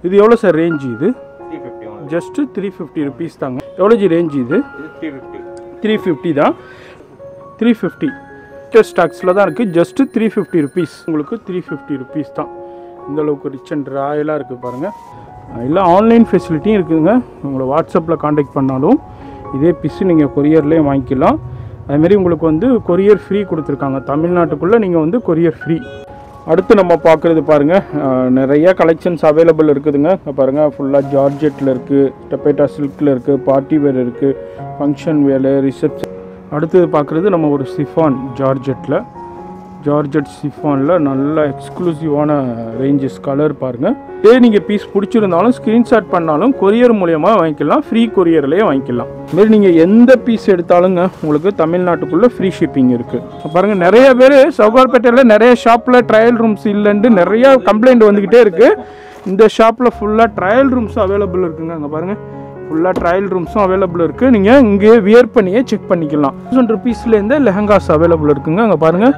இது எவ்வளோ sir range இது three fifty one just three fifty rupees தாங்க எவ்வளோ ஜி ரேஞ்ச் இது இது த்ரீ ஃபிஃப்டி த்ரீ ஃபிஃப்டி தான் த்ரீ ஃபிஃப்டி ஸ்டாக்ஸில் தான் இருக்குது ஜஸ்ட்டு த்ரீ ஃபிஃப்டி ருபீஸ் உங்களுக்கு த்ரீ ஃபிஃப்டி ருபீஸ் தான் இந்த அளவுக்கு ரிச் அண்ட் ராயலாக இருக்குது பாருங்கள் இல்லை ஆன்லைன் ஃபெசிலிட்டியும் இருக்குதுங்க உங்களை வாட்ஸ்அப்பில் காண்டாக்ட் பண்ணாலும் இதே பிஸ்ஸு நீங்கள் கொரியர்லேயே வாங்கிக்கலாம் அதுமாரி உங்களுக்கு வந்து கொரியர் ஃப்ரீ கொடுத்துருக்காங்க தமிழ்நாட்டுக்குள்ளே நீங்கள் வந்து கொரியர் ஃப்ரீ அடுத்து நம்ம பார்க்குறது பாருங்கள் நிறைய கலெக்ஷன்ஸ் அவைலபிள் இருக்குதுங்க இங்க பாருங்கள் ஃபுல்லாக ஜார்ஜெட்டில் இருக்குது டப்பேட்டா சில்கில் இருக்குது பார்ட்டி வேர் இருக்குது ஃபங்க்ஷன் வேர் ரிசப்ஷன் அடுத்தது பார்க்குறது நம்ம ஒரு சிஃபான் ஜார்ஜெட்டில் ஜார்ஜெட் சிஃபானில் நல்ல எக்ஸ்க்ளூசிவான ரேஞ்சஸ் கலர் பாருங்கள் இதே நீங்கள் பீஸ் பிடிச்சிருந்தாலும் ஸ்க்ரீன்ஷாட் பண்ணாலும் கொரியர் மூலியமாக வாங்கிக்கலாம் ஃப்ரீ கொரியர்லேயே வாங்கிக்கலாம் இதுமாரி நீங்கள் எந்த பீஸ் எடுத்தாலுங்க உங்களுக்கு தமிழ்நாட்டுக்குள்ளே ஃப்ரீ ஷிப்பிங் இருக்குது பாருங்கள் நிறைய பேர் சவுகார்பேட்டையில் நிறைய ஷாப்பில் ட்ரையல் ரூம்ஸ் இல்லைன்ட்டு நிறைய கம்ப்ளைண்ட் வந்துக்கிட்டே இருக்குது இந்த ஷாப்பில் ஃபுல்லாக ட்ரையல் ரூம்ஸ் அவைலபிள் இருக்குங்க அங்கே பாருங்கள் ஃபுல்லாக ட்ரையல் ரூம்ஸும் அவைலபிள் இருக்குது நீங்கள் இங்கே வியர் பண்ணியே செக் பண்ணிக்கலாம் தௌசண்ட் ருபீஸ்லேருந்து லெஹங்காஸ் அவைலபிள் இருக்குங்க அங்கே பாருங்கள்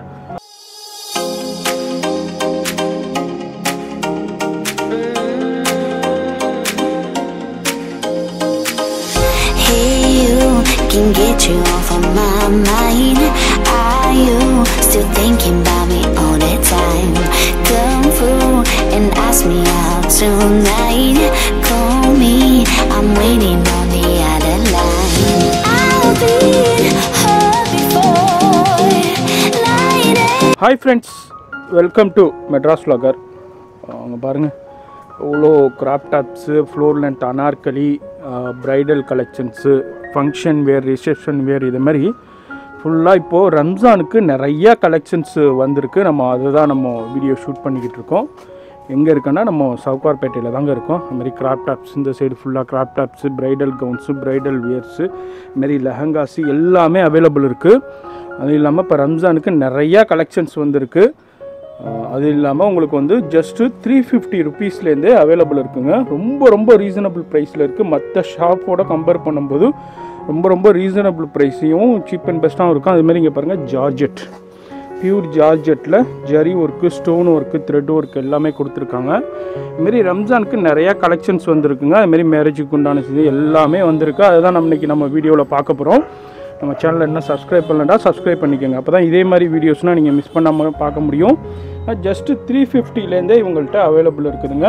Hey, you can get you off of my mind. Are you still thinking about me all the time? Come through and ask me out tonight. Call me, I'm waiting on the other line. I've been hurt before. Lying hi friends welcome to Madras vlogger அவங்க பாருங்கள் இவ்வளோ crop tops floor length Anarkali bridal collections function wear reception wear இது மாதிரி ஃபுல்லாக இப்போது ரம்ஜானுக்கு நிறைய collections வந்திருக்கு நம்ம அதை தான் நம்ம வீடியோ ஷூட் பண்ணிக்கிட்டு இருக்கோம் எங்கே இருக்குன்னா நம்ம சவுகார்பேட்டையில் தாங்க இருக்கோம் அது மாதிரி கிராப் டாப்ஸ் இந்த சைடு ஃபுல்லாக crop tops bridal gowns bridal wears மாரி லெஹங்காஸு எல்லாமே அவைலபிள் இருக்குது அது இல்லாமல் இப்போ ரம்ஜானுக்கு நிறையா கலெக்ஷன்ஸ் வந்திருக்கு அஹ் அது இல்லாமல் உங்களுக்கு வந்து ஜஸ்ட்டு த்ரீ ஃபிஃப்டி ருபீஸ்லேருந்தே அவைலபிள் இருக்குங்க ரொம்ப ரொம்ப ரீசனபிள் ப்ரைஸில் இருக்குது மற்ற ஷாப்போட கம்பேர் பண்ணும்போது ரொம்ப ரொம்ப ரீசனபிள் ப்ரைஸையும் சீப் அண்ட் பெஸ்ட்டாகவும் இருக்கும் அதுமாரி இங்கே பாருங்கள் ஜார்ஜெட் பியூர் ஜார்ஜெட்டில் zari work stone work thread work எல்லாமே கொடுத்துருக்காங்க இதுமாரி ரம்ஜானுக்கு நிறையா கலெக்ஷன்ஸ் வந்திருக்குங்க அதுமாரி மேரேஜுக்கு உண்டான இது எல்லாமே வந்திருக்கு அதுதான் நம்ம இன்னைக்கு நம்ம வீடியோவில் பார்க்க போகிறோம் நம்ம சேனலை என்ன சப்ஸ்கிரைப் பண்ணலடா சப்ஸ்கிரைப் பண்ணிக்கோங்க அப்போ தான் இதே மாதிரி வீடியோஸ்னால் நீங்கள் மிஸ் பண்ணாமல் பார்க்க முடியும் ஜஸ்ட்டு த்ரீ ஃபிஃப்டிலேருந்தே இவங்கள்ட்ட அவைலபிள் இருக்குதுங்க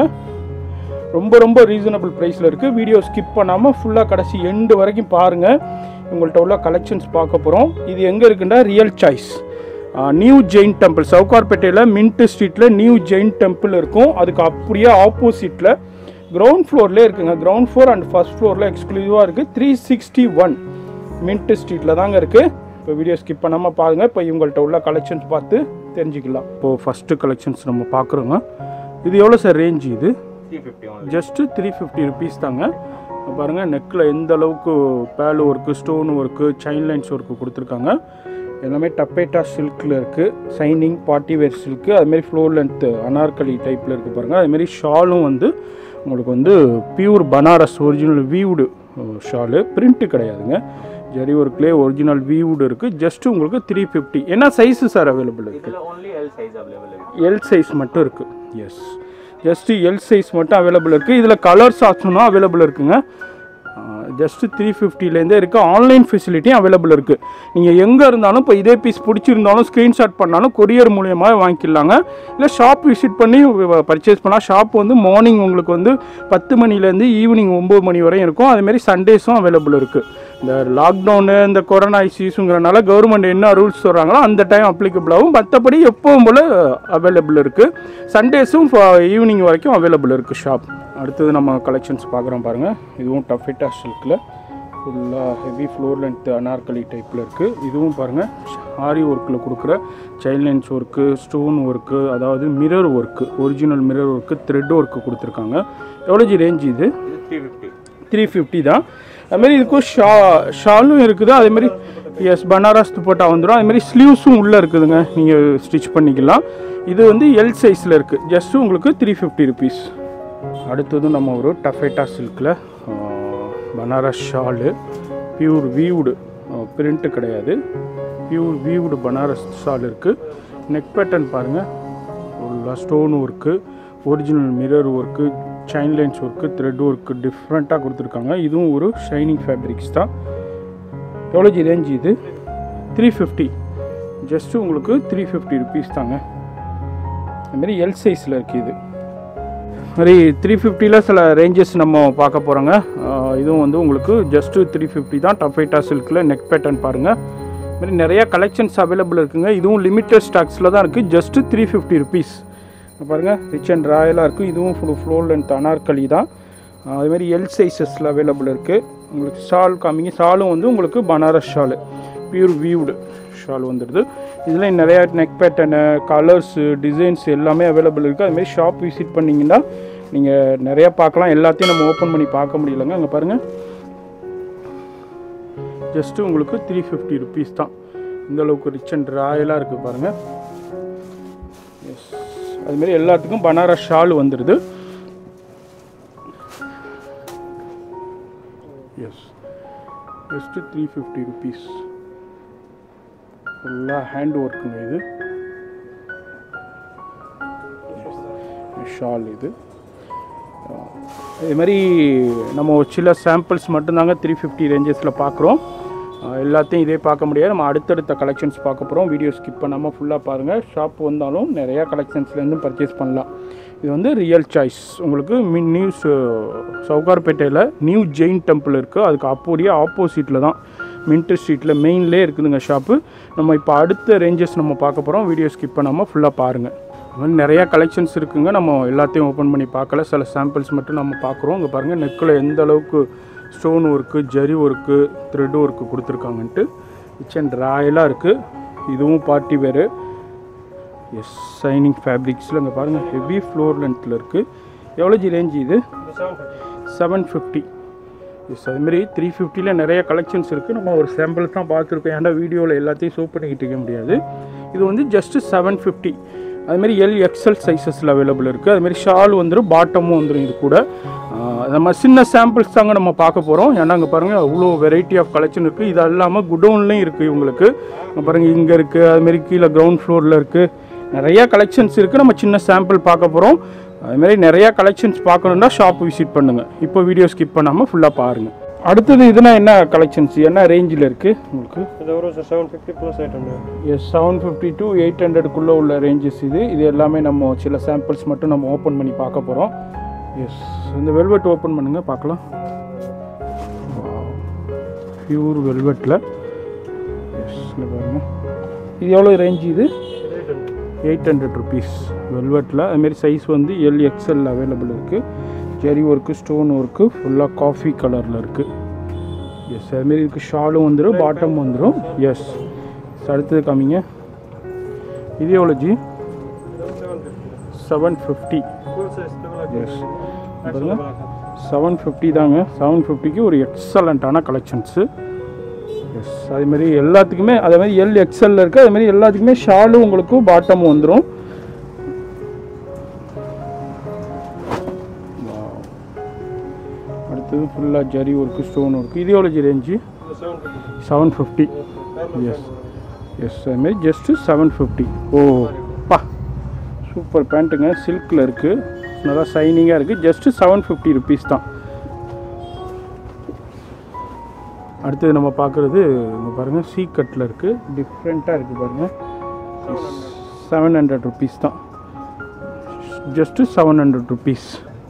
ரொம்ப ரொம்ப ரீசனபிள் ப்ரைஸில் இருக்குது வீடியோ ஸ்கிப் பண்ணாமல் ஃபுல்லாக கடைசி எண்டு வரைக்கும் பாருங்கள் உங்கள்கிட்ட உள்ள கலெக்ஷன்ஸ் பார்க்க போகிறோம் இது எங்கே இருக்குன்னா real choice new Jain temple சவுகார்பேட்டையில் மின்ட் ஸ்ட்ரீட்டில் நியூ ஜெயின் டெம்பிள் இருக்கும் அதுக்கு அப்படியே ஆப்போசிட்டில் கிரவுண்ட் ஃப்ளோர்லேயே இருக்குங்க கிரவுண்ட் ஃப்ளோர் அண்ட் ஃபர்ஸ்ட் ஃப்ளோரில் எக்ஸ்க்ளூசிவாக இருக்குது த்ரீ சிக்ஸ்டி ஒன் மின்ட் ஸ்ட்ரீட்டில் தாங்க இருக்குது இப்போ வீடியோ ஸ்கிப் பண்ணாமல் பாருங்கள் இப்போ இவங்கள்ட்ட உள்ள கலெக்ஷன்ஸ் பார்த்து தெரிஞ்சுக்கலாம் இப்போது ஃபஸ்ட்டு கலெக்ஷன்ஸ் நம்ம பார்க்குறோங்க இது எவ்வளோ சார் ரேஞ்ச் இது three fifty one just three fifty rupees தாங்க இப்ப பாருங்க நெக்கில் எந்த அளவுக்கு பேல் work stone work chain lines work கொடுத்துருக்காங்க எல்லாமே டப்பேட்டா சில்கில் இருக்குது சைனிங் பார்ட்டி வேர் சில்க்கு அதுமாரி ஃப்ளோர் லென்த் அனார்கலி டைப்பில் இருக்குது பாருங்கள் அதுமாரி ஷாலும் வந்து உங்களுக்கு வந்து pure Banaras original weaved shawl print கிடையாதுங்க ஜரி ஒர்க்லேயே ஒரிஜினல் வீவுடு இருக்குது ஜஸ்ட் உங்களுக்கு த்ரீ ஃபிஃப்டி என்ன சைஸு சார் அவைலபிள் இருக்குது இதில் ஒன்லி எல் சைஸ் அவைலபிள் இருக்கு எல் சைஸ் மட்டும் இருக்குது எஸ் ஜஸ்ட்டு எல் சைஸ் மட்டும் அவைலபிள் இருக்குது இதில் கலர்ஸ் ஆப்ஷனும் அவைலபிள் இருக்குங்க ஜஸ்ட்டு த்ரீ ஃபிஃப்டிலேருந்தே இருக்குது ஆன்லைன் ஃபெசிலிட்டியும் அவைலபிள் இருக்குது நீங்கள் எங்கே இருந்தாலும் இப்போ இதே பீஸ் பிடிச்சிருந்தாலும் ஸ்க்ரீன்ஷாட் பண்ணாலும் கொரியர் மூலியமாக வாங்கிக்கலாங்க இல்லை ஷாப் விசிட் பண்ணி பர்ச்சேஸ் பண்ணலாம் ஷாப் வந்து மார்னிங் உங்களுக்கு வந்து பத்து மணிலேருந்து ஈவினிங் ஒம்பது மணி வரையும் இருக்கும் அதேமாரி சண்டேஸும் அவைலபிள் இருக்குது இந்த லாக்டவுனு இந்த கொரோனா இஷ்யூஸுங்கிறனால கவர்மெண்ட் என்ன ரூல்ஸ் சொல்கிறாங்களோ அந்த டைம் அப்ளிகபிள் ஆகும் மற்றபடி எப்பவும் போல் அவைலபிள் இருக்குது சண்டேஸும் ஈவினிங் வரைக்கும் அவைலபிள் இருக்குது ஷாப் அடுத்தது நம்ம கலெக்ஷன்ஸ் பார்க்குறோம் பாருங்கள் இதுவும் டஃபிட்டா சில்கில் ஃபுல்லாக ஹெவி ஃப்ளோர் லென்த் அனார்கலி டைப்பில் இருக்குது இதுவும் பாருங்கள் ஆரி ஒர்க்கில் கொடுக்குற சைல்ட் லைன்ஸ் ஒர்க்கு ஸ்டோன் ஒர்க்கு அதாவது mirror work original mirror work thread work கொடுத்துருக்காங்க எவ்வளோ ஜி ரேஞ்ச் இது இது த்ரீ ஃபிஃப்டி த்ரீ ஃபிஃப்டி தான் அதுமாரி இதுக்கும் ஷா ஷாலும் இருக்குது அதேமாரி எஸ் பனாரஸ் துப்பட்டா வந்துடும் அதுமாரி ஸ்லீவ்ஸும் உள்ளே இருக்குதுங்க நீங்கள் ஸ்டிச் பண்ணிக்கலாம் இது வந்து எல் சைஸில் இருக்குது ஜஸ்ட்டு உங்களுக்கு த்ரீ ஃபிஃப்டி ருபீஸ் அடுத்தது நம்ம ஒரு டஃபேட்டா சில்கில் Banaras shawl pure weaved print கிடையாது பியூர் வீவுடு பனாரஸ் ஷால் இருக்குது நெக் பேட்டர்ன் பாருங்கள் ஃபுல்லாக stone work original mirror work chain lines work thread work டிஃப்ரெண்ட்டாக கொடுத்துருக்காங்க இதுவும் ஒரு ஷைனிங் ஃபேப்ரிக்ஸ் தான் எவ்வளோ ஜி ரேஞ்ச் இது த்ரீ ஃபிஃப்டி ஜஸ்ட்டு உங்களுக்கு த்ரீ ஃபிஃப்டி ருபீஸ் தாங்க அதுமாரி எல் சைஸில் இருக்குது இது மாதிரி த்ரீ ஃபிஃப்டியில் சில ரேஞ்சஸ் நம்ம பார்க்க போகிறோங்க இதுவும் வந்து உங்களுக்கு ஜஸ்ட்டு த்ரீ ஃபிஃப்டி தான் டஃபைட்டா சில்கில் நெக் பேட்டர்ன் பாருங்கள் மாதிரி நிறையா கலெக்ஷன்ஸ் அவைலபிள் இருக்குங்க இதுவும் லிமிட்டட் ஸ்டாக்ஸில் தான் இருக்குது ஜஸ்ட்டு த்ரீ ஃபிஃப்டி ருபீஸ் பாருங்கள் ரிச் அண்ட் ராயலாக இருக்குது இதுவும் ஃபுல் ஃப்ளோர் லென்த் அனார்கலி தான் ஆஹ் அதுமாரி எல் சைஸஸில் அவைலபிள் இருக்குது உங்களுக்கு ஷால் காமிங்க ஷாலும் வந்து உங்களுக்கு Banaras shawl pure weaved shawl வந்துடுது இதில் நிறையா நெக் பேட்டர்னு கலர்ஸு டிசைன்ஸ் எல்லாமே அவைலபிள் இருக்குது அதுமாரி ஷாப் விசிட் பண்ணிங்கன்னா நீங்கள் நிறையா பார்க்கலாம் எல்லாத்தையும் நம்ம ஓப்பன் பண்ணி பார்க்க முடியலங்க அங்கே பாருங்கள் ஜஸ்ட்டு உங்களுக்கு த்ரீ ஃபிஃப்டி ருபீஸ் தான் இந்த அளவுக்கு ரிச் அண்ட் ராயலாக இருக்குது பாருங்கள் எஸ் அதுமாரி எல்லாத்துக்கும் பனாரஸ் ஷால் வந்துடுது yes just three fifty rupees ஃபுல்லாக ஹேண்ட் ஒர்க்குங்க இது ஷால் இது இது மாதிரி நம்ம ஒரு சில சாம்பிள்ஸ் மட்டும்தாங்க த்ரீ ஃபிஃப்டி ரேஞ்சஸில் பார்க்குறோம் எல்லாத்தையும் இதே பார்க்க முடியாது நம்ம அடுத்தடுத்த கலெக்ஷன்ஸ் பார்க்க போகிறோம் வீடியோ ஸ்கிப் பண்ணாமல் ஃபுல்லாக பாருங்கள் ஷாப் வந்தாலும் நிறையா கலெக்ஷன்ஸ்லேருந்து பர்ச்சேஸ் பண்ணலாம் இது வந்து ரியல் சாய்ஸ் உங்களுக்கு மின் நியூ சவுகார்பேட்டையில் நியூ ஜெயின் டெம்பிள் இருக்குது அதுக்கு அப்படியே ஆப்போசிட்டில் தான் மின்டர் ஸ்ட்ரீட்டில் மெயின்லேயே இருக்குதுங்க ஷாப்பு நம்ம இப்போ அடுத்த ரேஞ்சஸ் நம்ம பார்க்க போகிறோம் வீடியோ ஸ்கிப் பண்ணாமல் ஃபுல்லாக பாருங்கள் அது மாதிரி நிறையா கலெக்ஷன்ஸ் இருக்குங்க நம்ம எல்லாத்தையும் ஓப்பன் பண்ணி பார்க்கல சில சாம்பிள்ஸ் மட்டும் நம்ம பார்க்குறோம் இங்கே பாருங்கள் நெக்கில் எந்த அளவுக்கு stone work zari work thread work கொடுத்துருக்காங்கன்ட்டு ரிச் அண்ட் ராயலாக இருக்குது இதுவும் பார்ட்டி வேறு எஸ் சைனிங் ஃபேப்ரிக்ஸில் இங்கே பாருங்கள் ஹெவி ஃப்ளோர் லென்த்தில் இருக்குது எவ்வளோ ஜி ரேஞ்ச் இது செவன் ஃபிஃப்டி எஸ் அதுமாரி த்ரீ ஃபிஃப்டியில் நிறைய கலெக்ஷன்ஸ் இருக்குது நம்ம ஒரு சாம்பிள் தான் பார்த்துருக்கோம் ஏன்டா வீடியோவில் எல்லாத்தையும் ஷோ பண்ணிக்கிட்டு இருக்க முடியாது இது வந்து ஜஸ்ட்டு செவன் ஃபிஃப்டி அதுமாரி எல் எக்ஸல் சைஸஸில் அவைலபிள் இருக்குது அதுமாரி ஷால் வந்துடும் பாட்டமும் வந்துடும் இது கூட ஆஹ் நம்ம சின்ன சாம்பிள்ஸ் தாங்க நம்ம பார்க்க போகிறோம் ஏன்னா அங்கே பாருங்கள் அவ்வளோ வெரைட்டி ஆஃப் கலெக்ஷன் இருக்குது இது இல்லாமல் குடோன்லேயும் இருக்குது இவங்களுக்கு இங்கே பாருங்கள் இங்கே இருக்குது அதுமாரி கீழே கிரவுண்ட் ஃப்ளோரில் இருக்குது நிறையா கலெக்ஷன்ஸ் இருக்குது நம்ம சின்ன சாம்பிள் பார்க்க போகிறோம் அதுமாரி நிறையா கலெக்ஷன்ஸ் பார்க்கணுன்னா ஷாப் விசிட் பண்ணுங்கள் இப்போ வீடியோ ஸ்கிப் பண்ணாமல் ஃபுல்லாக பாருங்கள் அடுத்தது இதுனா என்ன கலெக்ஷன்ஸ் என்ன ரேஞ்சில் இருக்குது உங்களுக்கு இது வரும் sir seven fifty plus eight hundred yes seven fifty to eight ஹண்ட்ரடுக்குள்ளே உள்ள ரேஞ்சஸ் இது இது எல்லாமே நம்ம சில சாம்பிள்ஸ் மட்டும் நம்ம ஓப்பன் பண்ணி பார்க்க போகிறோம் எஸ் இந்த வெல்வெட் ஓப்பன் பண்ணுங்கள் பார்க்கலாம் பியூர் வெல்வெட்டில் எஸ் பாருங்கள் இது எவ்வளோ ரேஞ்ச் இது eight hundred eight hundred rupees வெல்வெட்டில் அதுமாரி சைஸ் வந்து எல் எக்ஸ்எல் அவைலபிள் இருக்குது ஜெரி ஒர்க்கு ஸ்டோன் ஒர்க்கு ஃபுல்லாக காஃபி கலரில் இருக்குது எஸ் அதுமாரி இதுக்கு ஷாலும் வந்துடும் பாட்டம் வந்துடும் எஸ் அடுத்தது காமிங்க இது எவ்வளோ ji seven fifty seven fifty full size Yes. பாருங்க செவன் ஃபிஃப்டி தாங்க செவன் ஃபிஃப்டிக்கு ஒரு எக்ஸலண்ட்டான கலெக்ஷன்ஸு எஸ் அதேமாரி எல்லாத்துக்குமே அதே மாதிரி எல் எக்ஸலில் இருக்குது அதே மாதிரி எல்லாத்துக்குமே ஷாலும் உங்களுக்கு பாட்டமும் வந்துடும் அடுத்தது ஃபுல்லாக ஜரி ஒர்க்கு ஸ்டோன் ஒர்க்கு இது எவ்வளோ ji range seven fifty seven fifty yes yes அதுமாரி ஜஸ்ட்டு செவன் ஃபிஃப்டி ஓ பா சூப்பர் பேண்ட்டுங்க சில்கில் இருக்குது நல்லா ஷைனிங்காக இருக்குது ஜஸ்ட்டு செவன் ஃபிஃப்டி ருபீஸ் தான் அடுத்தது நம்ம பார்க்குறது இங்கே பாருங்கள் சீ கட்டில் இருக்குது டிஃப்ரெண்ட்டாக இருக்குது பாருங்கள் செவன் ஹண்ட்ரட் ருபீஸ் தான் ஜஸ்ட்டு செவன் ஹண்ட்ரட் ருபீஸ்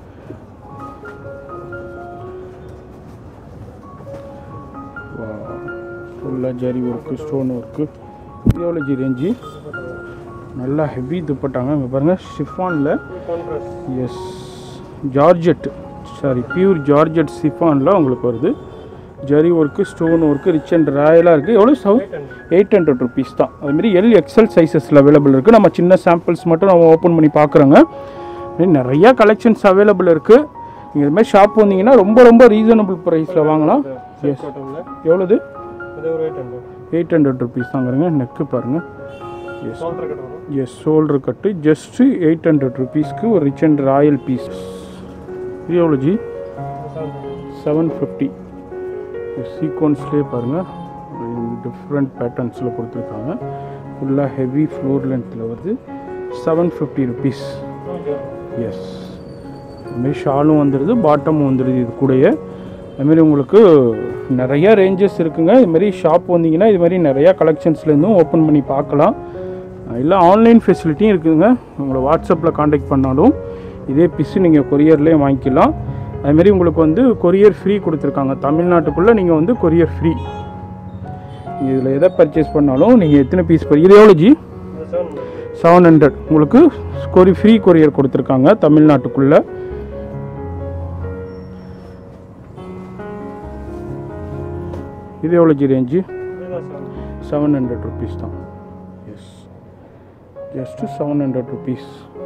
ஃபுல்லாக ஜரி ஒர்க்கு ஸ்டோன் ஒர்க்கு இது எவ்வளோ ஜி ரேஞ்சு நல்லா ஹெவி துப்பட்டாங்க இங்கே பாருங்கள் ஷிஃபானில் contrast yes georgette sari pure georgette சிஃபானில் உங்களுக்கு வருது zari work stone work rich and ராயலாக இருக்குது எவ்வளோ செவன் எயிட் ஹண்ட்ரட் ருபீஸ் தான் அதுமாரி எல் எக்ஸல் சைஸஸில் அவைலபிள் இருக்குது நம்ம சின்ன சாம்பிள்ஸ் மட்டும் நம்ம ஓப்பன் பண்ணி பார்க்குறோங்க இதுமாரி நிறையா கலெக்ஷன்ஸ் அவைலபிள் இருக்குது நீங்கள் இது மாதிரி ஷாப் வந்தீங்கன்னா ரொம்ப ரொம்ப ரீசனபிள் ப்ரைஸில் வாங்கலாம் எஸ் காட்டனில் எவ்வளோது இது ஒரு eight hundred eight hundred rupees தாங்கிறங்க நெக்கு பாருங்கள் எஸ் ஷோல்டர் கட் வரும் yes shoulder cut just eight hundred ருபீஸ்க்கு ஒரு ரிச் அண்ட் ராயல் பீஸ் இது எவ்வளோ ji seven fifty seven fifty சீக்வன்ஸ்லேயே பாருங்கள் டிஃப்ரெண்ட் பேட்டர்ன்ஸில் கொடுத்துருக்காங்க ஃபுல்லாக ஹெவி ஃப்ளோர் லென்த்தில் வருது செவன் ஃபிஃப்டி ருபீஸ் எஸ் அதுமாரி ஷாலும் வந்துடுது பாட்டமும் வந்துடுது இது கூடயே அதுமாரி உங்களுக்கு நிறைய ரேஞ்சஸ் இருக்குங்க இதுமாரி ஷாப் வந்தீங்கன்னா இது மாதிரி நிறையா கலெக்ஷன்ஸ்லேருந்தும் ஓப்பன் பண்ணி பார்க்கலாம் இல்லை ஆன்லைன் ஃபெசிலிட்டியும் இருக்குதுங்க உங்களை வாட்ஸ்அப்பில் காண்டாக்ட் பண்ணாலும் இதே பிஸ்ஸு நீங்கள் கொரியர்லேயே வாங்கிக்கலாம் அதுமாரி உங்களுக்கு வந்து கொரியர் ஃப்ரீ கொடுத்துருக்காங்க தமிழ்நாட்டுக்குள்ளே நீங்கள் வந்து கொரியர் ஃப்ரீ இதில் எதை பர்ச்சேஸ் பண்ணாலும் நீங்கள் எத்தனை பீஸ் இது எவ்வளோ ஜி இது செவன் செவன் ஹண்ட்ரட் உங்களுக்கு கொரி ஃப்ரீ கொரியர் கொடுத்துருக்காங்க தமிழ்நாட்டுக்குள்ளே இது எவ்வளோ ஜி ரேஞ்சு இதுதான் செவன் செவன் ஹண்ட்ரட் ருபீஸ் தான் yes just seven hundred rupees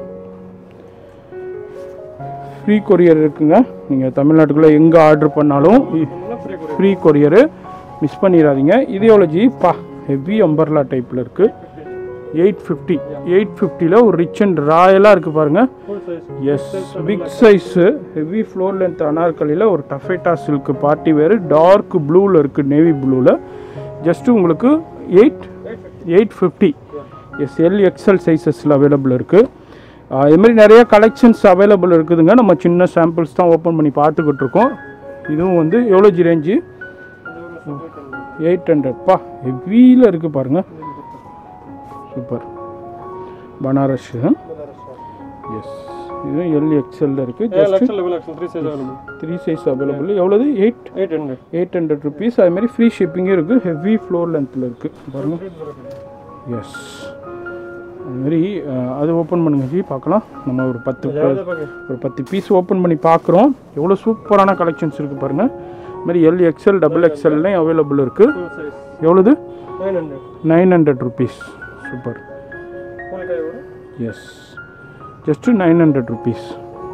free courier இருக்குங்க நீங்கள் தமிழ்நாட்டுக்குள்ளே எங்கே ஆர்டர் பண்ணாலும் ஃபுல்லாக free courier free courier miss பண்ணிடாதீங்க இது எவ்வளோ ஜி பா ஹெவி அம்பர்லா டைப்பில் இருக்குது எயிட் ஃபிஃப்டி எயிட் ஃபிஃப்டியில் ஒரு ரிச் அண்ட் ராயலாக இருக்குது பாருங்கள் full size yes big size heavy floor length அனார்கலியில் ஒரு டஃபேட்டா சில்க் பார்ட்டி வேறு டார்க் ப்ளூவில் இருக்குது நேவி ப்ளூவில் ஜஸ்ட்டு உங்களுக்கு eight eight fifty yes L XL சைஸஸில் அவைலபிள் இருக்குது இது மாதிரி நிறைய கலெக்ஷன்ஸ் அவைலபிள் இருக்குதுங்க நம்ம சின்ன சாம்பிள்ஸ் தான் ஓப்பன் பண்ணி பார்த்துக்கிட்டு இருக்கோம் இதுவும் வந்து எவ்வளோ ஜி ரேஞ்சு இது ஒரு சூப்பர் எயிட் ஹண்ட்ரட் பா ஹெவியில் இருக்குது பாருங்கள் சூப்பர் பனாரஸ் எஸ் இதுவும் எல் எக்ஸ்எல்ல இருக்குது ஜஸ்ட் லெக்ஷன் லெவல் லெக்ஷன் three size available three size available எவ்வளோது eight eight hundred eight hundred rupees அதுமாரி ஃப்ரீ ஷிப்பிங்கும் இருக்குது ஹெவி ஃப்ளோர் லென்த்தில் இருக்குது பாருங்கள் எஸ் அதுமாரி அஹ், அது ஓப்பன் பண்ணுங்க ஜி பார்க்கலாம் நம்ம ஒரு பத்து ஒரு பத்து பீஸ் ஓப்பன் பண்ணி பார்க்குறோம் எவ்வளோ சூப்பரான கலெக்ஷன்ஸ் இருக்குது பாருங்கள் மாதிரி எல் எக்ஸ்எல் டபுள் எக்ஸ்எல்லையும் அவைலபிள் இருக்குது ஃபுல் சைஸ் எவ்வளோது nine hundred nine hundred rupees super full கை வரும் yes just nine hundred rupees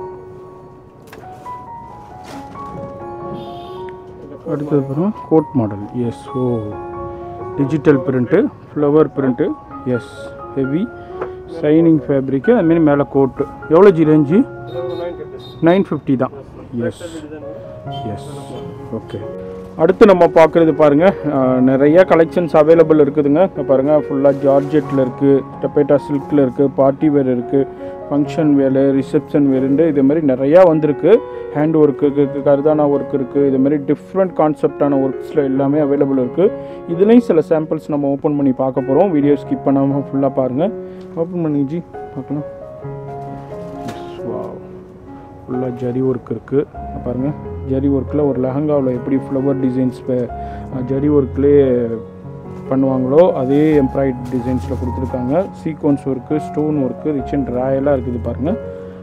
அடுத்தது பாருங்க coat model yes oh digital print flower print yes heavy shining fabric அதுமாரி மேலே கோட்டு எவ்வளோ ஜி ரேஞ்சு இது ஒரு நைன் ஃபிஃப்டி நைன் ஃபிஃப்டி தான் எஸ் டிசைன் வரும் எஸ் ஓகே அடுத்து நம்ம பார்க்குறது பாருங்கள் நிறைய கலெக்ஷன்ஸ் அவைலபிள் இருக்குதுங்க இங்க பாருங்கள் ஃபுல்லாக ஜார்ஜெட்டில் இருக்குது டப்பேட்டா சில்கில் இருக்குது பார்ட்டி வேர் இருக்குது ஃபங்க்ஷன் வேறு ரிசப்ஷன் வேறுண்டு இது மாதிரி நிறையா வந்திருக்கு ஹேண்ட் ஒர்க்கு இருக்குது கர்தானா ஒர்க் இருக்குது இது மாதிரி டிஃப்ரெண்ட் கான்செப்டான ஒர்க்ஸில் எல்லாமே அவைலபிள் இருக்குது இதுலேயும் சில சாம்பிள்ஸ் நம்ம ஓப்பன் பண்ணி பார்க்க போகிறோம் வீடியோ ஸ்கிப் பண்ணாமல் ஃபுல்லாக பாருங்கள் ஓப்பன் பண்ணுங்க ஜி பார்க்கலாம் வாவ் ஃபுல்லாக ஜரி ஒர்க் இருக்குது பாருங்கள் ஜரி ஒர்க்கில் ஒரு லெஹங்காவில் எப்படி ஃப்ளவர் டிசைன்ஸ் ஜரி ஒர்க்லேயே பண்ணுவாங்களோ அதே எம்ப்ராய்ட் டிசைன்ஸில் கொடுத்துருக்காங்க sequins work stone work rich and ராயலாக இருக்குது பாருங்கள்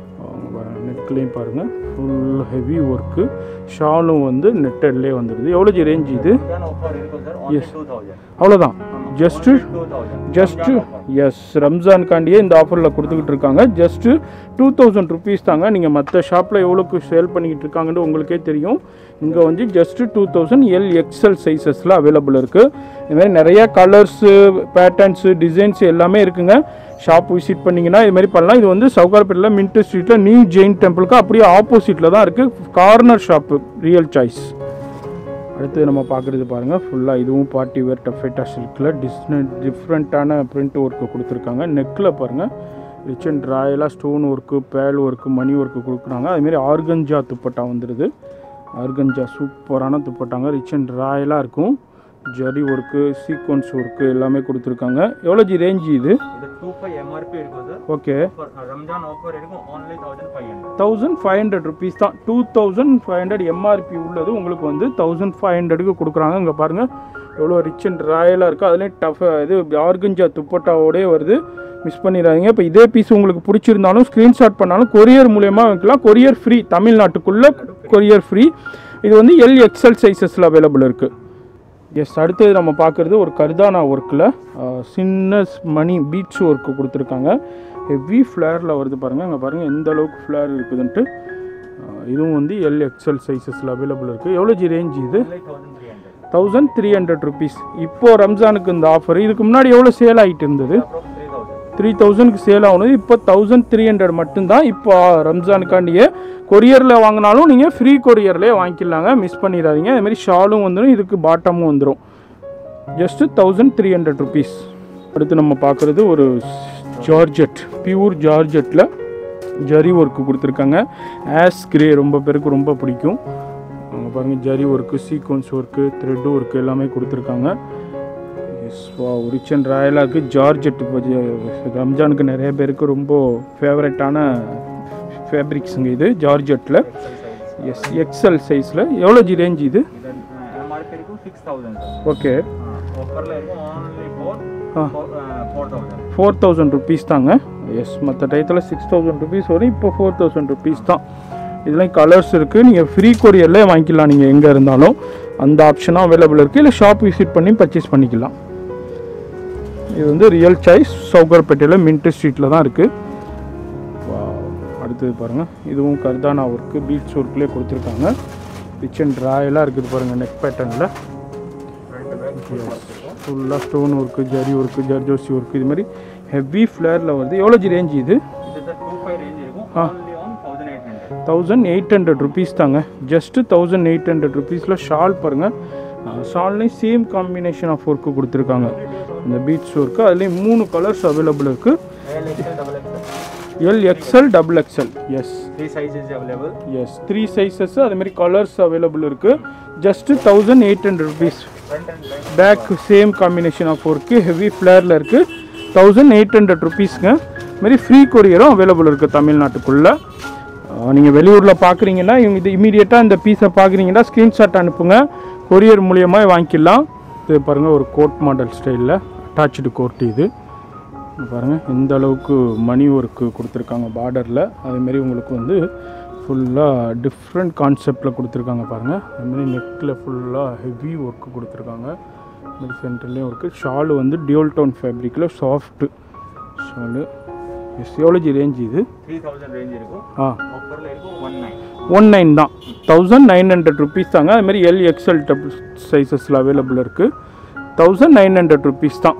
நெக்லேயும் பாருங்கள் ஃபுல் ஹெவி ஒர்க்கு ஷாலும் வந்து நெட்டட்லேயே வந்துடுது எவ்வளோ ஜி ரேஞ்ச் இது offer இருக்கும் சார் only Yes. 2000 அவ்வளோதான் ஜஸ்ட்டு 2000 ஜஸ்ட்டு எஸ் ரம்ஜான்காண்டியே இந்த ஆஃபரில் கொடுத்துக்கிட்டு இருக்காங்க ஜஸ்ட்டு டூ தௌசண்ட் ருபீஸ் தாங்க நீங்கள் மற்ற ஷாப்பில் எவ்வளோக்கு சேல் பண்ணிக்கிட்டு இருக்காங்கன்னு உங்களுக்கே தெரியும் இங்கே வந்து just two thousand L XL சைஸஸில் அவைலபிள் இருக்குது இதுமாதிரி நிறைய கலர்ஸு பேட்டர்ன்ஸு டிசைன்ஸ் எல்லாமே இருக்குங்க ஷாப் விசிட் பண்ணிங்கன்னா இது மாதிரி பண்ணலாம் இது வந்து சவுகார்பேட்டில் மின்ட் ஸ்ட்ரீட்டில் நியூ ஜெயின் டெம்பிளுக்கு அப்படியே ஆப்போசிட்டில் தான் இருக்குது கார்னர் ஷாப்பு ரியல் சாய்ஸ் அடுத்து நம்ம பார்க்குறது பாருங்கள் ஃபுல்லாக இதுவும் பார்ட்டி வேர் டஃபேட்டா சில்கில் டிஸ்ன டிஃப்ரெண்ட்டான பிரிண்ட் ஒர்க்கு கொடுத்துருக்காங்க நெக்கில் பாருங்கள் ரிச் அண்ட் ராயலாக ஸ்டோன் ஒர்க்கு பேல் ஒர்க்கு மணி ஒர்க்கு கொடுக்குறாங்க அதுமாரி ஆர்கஞ்சா துப்பட்டா வந்துடுது ஆர்கஞ்சா சூப்பரான துப்பட்டாங்க ரிச் அண்ட் ராயலாக இருக்கும் ஜரி ஒர்க்கு சீக்வன்ஸ் ஒர்க்கு எல்லாமே கொடுத்துருக்காங்க எவ்வளோ ஜி ரேஞ்ச் இது இது 25 MRP இருக்கும் sir okay For Ramzan offer இருக்கும் only 1500 thousand five hundred rupees தான் two thousand five hundred MRP உள்ளது உங்களுக்கு வந்து தௌசண்ட் ஃபைவ் ஹண்ட்ரடுக்கு கொடுக்குறாங்க இங்கே பாருங்கள் எவ்வளோ ரிச் அண்ட் ராயலாக இருக்குது அதுலேயும் டஃப் இது ஆர்கஞ்சா துப்பட்டாவோடே வருது மிஸ் பண்ணிடாதீங்க இப்போ இதே பீஸ் உங்களுக்கு பிடிச்சிருந்தாலும் ஸ்க்ரீன்ஷாட் பண்ணாலும் கொரியர் மூலயமா வைக்கலாம் கொரியர் ஃப்ரீ தமிழ்நாட்டுக்குள்ளே கொரியர் ஃப்ரீ இது வந்து எல் எக்ஸ்எல் சைஸஸில் அவைலபிள் இருக்குது எஸ் அடுத்தது நம்ம பார்க்குறது ஒரு கர்தானா ஒர்க்கில் சின்ன மணி பீட்ஸ் ஒர்க்கு கொடுத்துருக்காங்க ஹெவி ஃப்ளேரில் வருது பாருங்கள் அங்கே பாருங்கள் எந்த அளவுக்கு ஃப்ளேர் இருக்குதுன்ட்டு அஹ், இதுவும் வந்து எல் எக்ஸ்எல் சைஸஸில் அவைலபிள் இருக்குது எவ்வளோ ஜி ரேஞ்ச் இது only 1300 thousand three hundred rupees இப்போது ரம்ஜானுக்கு இந்த ஆஃபர் இதுக்கு முன்னாடி எவ்வளோ சேல் ஆகிட்டு இருந்தது அப்புறம் 3000 த்ரீ தௌசண்ட்க்கு சேல் ஆகுனது இப்போ தௌசண்ட் த்ரீ ஹண்ட்ரட் மட்டும்தான் இப்போ ரம்ஜானுக்காண்டியே கொரியரில் வாங்கினாலும் நீங்கள் ஃப்ரீ கொரியர்லேயே வாங்கிக்கலாங்க மிஸ் பண்ணிடாதீங்க அதுமாரி ஷாலும் வந்துடும் இதுக்கு பாட்டமும் வந்துடும் just thousand three hundred rupees அடுத்து நம்ம பார்க்குறது ஒரு ஜார்ஜெட் பியூர் ஜார்ஜெட்டில் ஜரி ஒர்க்கு கொடுத்துருக்காங்க ஆஸ் கிரே ரொம்ப பேருக்கு ரொம்ப பிடிக்கும் அங்கே பாருங்கள் zari work sequins work thread work எல்லாமே கொடுத்துருக்காங்க ரிச் அண்ட் ராயலாக இருக்குது ஜார்ஜெட் இப்போ ஜ- ரம்ஜானுக்கு நிறைய பேருக்கு ரொம்ப ஃபேவரட்டான ஃபேப்ரிக்ஸுங்க இது ஜார்ஜெட்டில் எஸ் எக்ஸல் சைஸில் எவ்வளோ ஜி ரேஞ்ச் இது இது எம்ஆர்பி இருக்கும் சிக்ஸ் தௌசண்ட் சார் ஓகே ஆஃபரில் இருக்கும் only four ah. Four thousand four thousand rupees தாங்க எஸ் மற்ற டயத்தில் சிக்ஸ் தௌசண்ட் ருபீஸ் வரும் இப்போ ஃபோர் தௌசண்ட் ருபீஸ் தான் இதெல்லாம் கலர்ஸ் இருக்குது நீங்கள் ஃப்ரீ கொரியரில் வாங்கிக்கலாம் நீங்கள் எங்கே இருந்தாலும் அந்த ஆப்ஷனும் அவைலபிள் இருக்குது இல்லை ஷாப் விசிட் பண்ணி பர்ச்சேஸ் பண்ணிக்கலாம் இது வந்து ரியல் சாய்ஸ் சவுகர்பேட்டையில் மின்ட் ஸ்ட்ரீட்டில் தான் இருக்குது அடுத்தது பாருங்கள் இதுவும் கர்தானா ஒர்க்கு பீட்ஸ் ஒர்க்லேயே கொடுத்துருக்காங்க ரிச் அண்ட் ராயலாக இருக்குது பாருங்கள் நெக் பேட்டர்னில் ஃபுல்லாக stone work zari work zardozi work இது மாதிரி ஹெவி ஃப்ளேரில் வருது எவ்வளோ ஜி ரேஞ்ச் இது இது சார் டூ ஃபைவ் ரேஞ்ச் இருக்கும் ah. Only one thousand eight hundred thousand eight hundred rupees தாங்க ஜஸ்ட்டு தௌசண்ட் எயிட் ஹண்ட்ரட் ருபீஸில் ஷால் பாருங்கள் ஷால்லையும் சேம் காம்பினேஷன் ஆஃப் ஒர்க்கு கொடுத்துருக்காங்க இந்த பீட்ஸ் ஒர்க்கு அதுலேயும் மூணு கலர்ஸ் அவைலபிள் இருக்குது L XL double XL L XL double XL yes three sizes available yes three sizes அதுமாரி கலர்ஸ் அவைலபிள் இருக்குது just thousand eight hundred rupees front and back back same combination of work heavy ஃப்ளேரில் இருக்குது thousand eight hundred ருபீஸ்ங்க மாரி free கொரியரும் available இருக்குது தமிழ்நாட்டுக்குள்ளே நீங்கள் வெளியூரில் பார்க்குறீங்கன்னா இவங்க இது இமீடியட்டாக இந்த பீஸை பார்க்குறீங்கன்னா ஸ்க்ரீன்ஷாட் அனுப்புங்க கொரியர் மூலியமாக வாங்கிக்கலாம் இது பாருங்கள் ஒரு கோட் மாடல் ஸ்டைலில் அட்டாச்சு கோட் இது இது பாருங்கள் இந்த அளவுக்கு மணி ஒர்க்கு கொடுத்துருக்காங்க பார்டரில் அதேமாரி உங்களுக்கு வந்து ஃபுல்லாக டிஃப்ரெண்ட் கான்செப்டில் கொடுத்துருக்காங்க பாருங்கள் அதுமாரி நெக்கில் ஃபுல்லாக ஹெவி ஒர்க்கு கொடுத்துருக்காங்க இதுமாரி சென்டர்லேயும் ஒர்க்கு ஷாலு வந்து டியூல் டவுன் ஃபேப்ரிக்கில் சாஃப்ட்டு ஷாலு எஸ் எவ்வளோஜி ரேஞ்ச் இது த்ரீ தௌசண்ட் ரேஞ்ச் இருக்கும் ஆ ஆஃபரில் இருக்கும் ஒன் நைன் ஒன் நைன் தான் தௌசண்ட் நைன் ஹண்ட்ரட் ருபீஸ் தாங்க அதுமாரி எல் எக்ஸ்எல் டபுள் சைஸஸில் அவைலபிள் இருக்குது தௌசண்ட் நைன் ஹண்ட்ரட் ருபீஸ் தான்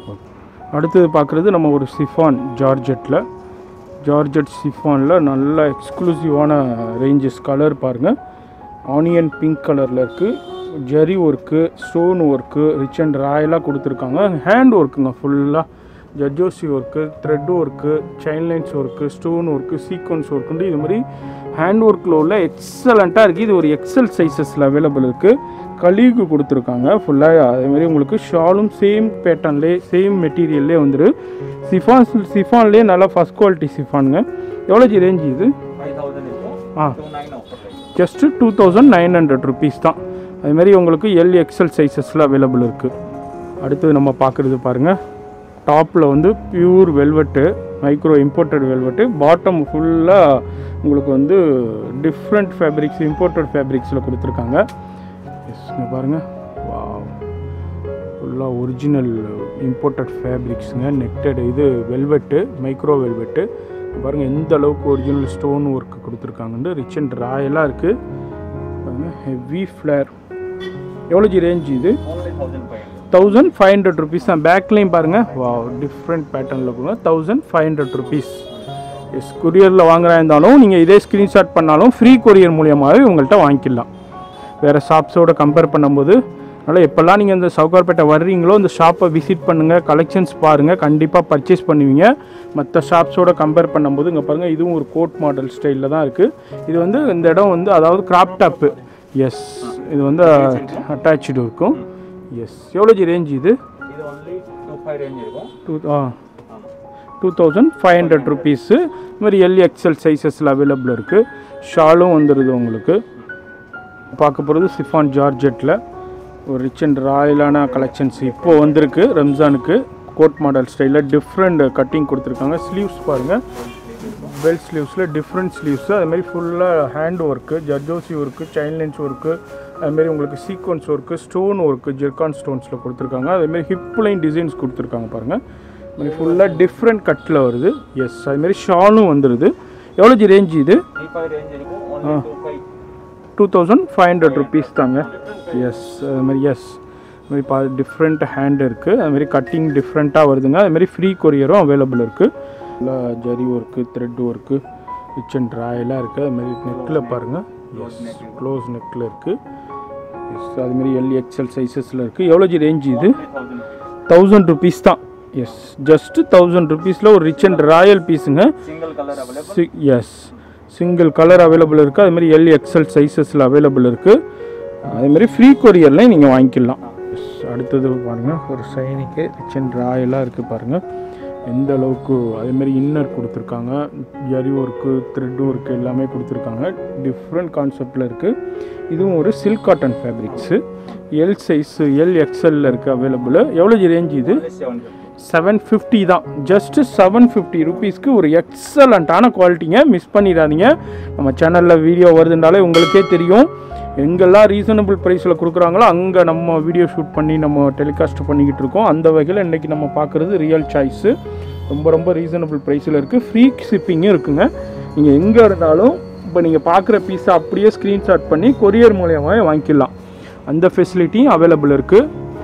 அடுத்தது பார்க்குறது நம்ம ஒரு சிஃபான் ஜார்ஜெட்டில் ஜார்ஜெட் சிஃபானில் நல்ல எக்ஸ்க்ளூசிவான ரேஞ்சஸ் கலர் பாருங்கள் ஆனியன் பிங்க் கலரில் இருக்குது zari work stone work rich and ராயலாக கொடுத்துருக்காங்க ஹேண்ட் ஒர்க்குங்க ஃபுல்லாக zardozi work thread work chain lines work stone work sequins ஒர்க்குண்டு இது மாதிரி ஹேண்ட் ஒர்க்கில் உள்ள எக்ஸலண்ட்டாக இருக்குது இது ஒரு எக்ஸல் சைஸஸில் அவைலபிள் இருக்குது கலீகு கொடுத்துருக்காங்க ஃபுல்லாக அதேமாதிரி உங்களுக்கு ஷாலும் சேம் பேட்டர்ன்லே சேம் மெட்டீரியல்லே வந்துரு சிஃபான் சிஃபான்லேயே நல்லா ஃபஸ்ட் குவாலிட்டி சிஃபானுங்க எவ்வளோ ஜி ரேஞ்ச் இது ஃபைவ் தௌசண்ட் இருக்கும் ah two nine offer price just two thousand nine hundred rupees தான் அதுமாரி உங்களுக்கு எல் எக்ஸல் சைஸஸில் அவைலபிள் இருக்குது அடுத்தது நம்ம பார்க்குறது பாருங்கள் டாப்பில் வந்து pure velvet micro imported velvet bottom ஃபுல்லாக உங்களுக்கு வந்து டிஃப்ரெண்ட் ஃபேப்ரிக்ஸ் இம்போர்ட்டட் ஃபேப்ரிக்ஸில் கொடுத்துருக்காங்க எஸ் இங்கே பாருங்கள் வா ஃபுல்லாக ஒரிஜினல் இம்போர்ட்டட் ஃபேப்ரிக்ஸுங்க நெக்டட் இது வெல்வெட்டு மைக்ரோ வெல்வெட்டு பாருங்கள் எந்த அளவுக்கு ஒரிஜினல் ஸ்டோன் ஒர்க் கொடுத்துருக்காங்கன்னு ரிச் அண்ட் ராயலாக இருக்குது பாருங்கள் ஹெவி ஃப்ளேர் எவ்வளோ ஜி ரேஞ்ச் இது only thousand five hundred thousand five hundred rupees தான் பேக்லேயும் பாருங்கள் வா டிஃப்ரெண்ட் பேட்டர்னில் கொடுங்க thousand five hundred rupees yes கொரியரில் வாங்குறா இருந்தாலும் நீங்கள் இதே ஸ்க்ரீன்ஷாட் பண்ணாலும் ஃப்ரீ கொரியர் மூலியமாகவே உங்கள்கிட்ட வாங்கிக்கலாம் வேறு ஷாப்ஸோட கம்பேர் பண்ணும்போது அதனால் எப்போல்லாம் நீங்கள் இந்த சவுகார்பேட்டை வர்றீங்களோ இந்த ஷாப்பை விசிட் பண்ணுங்கள் கலெக்ஷன்ஸ் பாருங்கள் கண்டிப்பாக பர்ச்சேஸ் பண்ணுவீங்க மற்ற ஷாப்ஸோட கம்பேர் பண்ணும்போது இங்கே பாருங்கள் இதுவும் ஒரு கோட் மாடல் ஸ்டைலில் தான் இருக்குது இது வந்து இந்த இடம் வந்து அதாவது கிராப் டாப்பு எஸ் இது வந்து அட்டாச்சு இருக்கும் எஸ் எவ்வளோ ஜி ரேஞ்ச் இது இது ஒன்லி டூ ஃபைவ் ரேஞ்ச் இருக்கும் two ah two thousand five hundred rupees இது மாதிரி எல் எக்ஸ்எல் சைஸஸில் அவைலபிள் இருக்குது ஷாலும் வந்துடுது உங்களுக்கு பார்க்க போகிறது சிஃபான் ஜார்ஜெட்டில் ஒரு ரிச் அண்ட் ராயலான கலெக்ஷன்ஸ் இப்போ வந்திருக்கு ரம்ஜானுக்கு கோட் மாடல் ஸ்டைலில் டிஃப்ரெண்ட் கட்டிங் கொடுத்துருக்காங்க ஸ்லீவ்ஸ் பாருங்கள் பெல் ஸ்லீவ்ஸில் டிஃப்ரெண்ட் ஸ்லீவ்ஸு அதுமாரி ஃபுல்லாக hand work zardozi work chain lines work அதுமாரி உங்களுக்கு sequins work stone work zircon ஸ்டோன்ஸில் கொடுத்துருக்காங்க அதேமாரி ஹிப் லைன் டிசைன்ஸ் கொடுத்துருக்காங்க பாருங்கள் இதுமாரி ஃபுல்லாக டிஃப்ரெண்ட் கட்டில் வருது எஸ் அதுமாரி ஷாலும் வந்துடுது எவ்வளோ ஜி ரேஞ்ச் இது த்ரீ ஃபைவ் ரேஞ்ச் இருக்கும் only two five two thousand five hundred rupees தாங்க எஸ் அது மாதிரி எஸ் மாதிரி பா டிஃப்ரெண்ட் ஹேண்ட் இருக்குது அதுமாரி கட்டிங் டிஃப்ரெண்ட்டாக வருதுங்க அதுமாரி ஃப்ரீ கொரியரும் அவைலபிள் இருக்குது நல்லா zari work thread work rich and ராயலாக இருக்குது அதுமாரி நெக்கில் பாருங்கள் எஸ் க்ளோஸ் நெக்கில் இருக்குது எஸ் அதுமாரி எல் எக்ஸ்எல் சைஸஸில் இருக்குது எவ்வளோ ஜி ரேஞ்ச் இது தௌசண்ட் தௌசண்ட் ருபீஸ் தான் எஸ் ஜஸ்ட் தௌசண்ட் ருபீஸில் ஒரு ரிச் அண்ட் ராயல் பீஸுங்க single colour available yes single colour available இருக்குது அதுமாதிரி எல் எக்ஸ்எல் சைஸஸில் அவைலபிள் இருக்குது அதேமாதிரி ஃப்ரீ கொரியர்லையும் நீங்கள் வாங்கிக்கலாம் Yes, அடுத்தது பாருங்கள் ஒரு சைனிக்கு ரிச் அண்ட் ராயலாக இருக்குது பாருங்கள் எந்த அளவுக்கு அதேமாரி இன்னர் கொடுத்துருக்காங்க ஜரி ஒர்க்கு த்ரெட் ஒர்க்கு எல்லாமே கொடுத்துருக்காங்க டிஃப்ரெண்ட் கான்செப்டில் இருக்குது இதுவும் ஒரு silk cotton fabrics L size L எக்ஸ்எல்ல இருக்குது அவைலபிள் எவ்வளோ ரேஞ்ச் இது செவன் ஃபிஃப்டி செவன் ஃபிஃப்டி தான் ஜஸ்ட்டு செவன் ஃபிஃப்டி ருபீஸ்க்கு ஒரு எக்ஸலண்ட்டான குவாலிட்டிங்க மிஸ் பண்ணிடாதீங்க நம்ம சேனலில் வீடியோ வருதுனாலே உங்களுக்கே தெரியும் எங்கெல்லாம் ரீசனபிள் ப்ரைஸில் கொடுக்குறாங்களோ அங்கே நம்ம வீடியோ ஷூட் பண்ணி நம்ம டெலிகாஸ்ட் பண்ணிக்கிட்டு இருக்கோம் அந்த வகையில் இன்றைக்கி நம்ம பார்க்குறது ரியல் சாய்ஸு ரொம்ப ரொம்ப ரீசனபிள் ப்ரைஸில் இருக்குது ஃப்ரீ ஷிப்பிங்கும் இருக்குங்க நீங்கள் எங்கே இருந்தாலும் இப்போ நீங்கள் பார்க்குற பீஸை அப்படியே ஸ்க்ரீன்ஷாட் பண்ணி கொரியர் மூலியமாக வாங்கிக்கலாம் அந்த ஃபெசிலிட்டியும் அவைலபிள் இருக்குது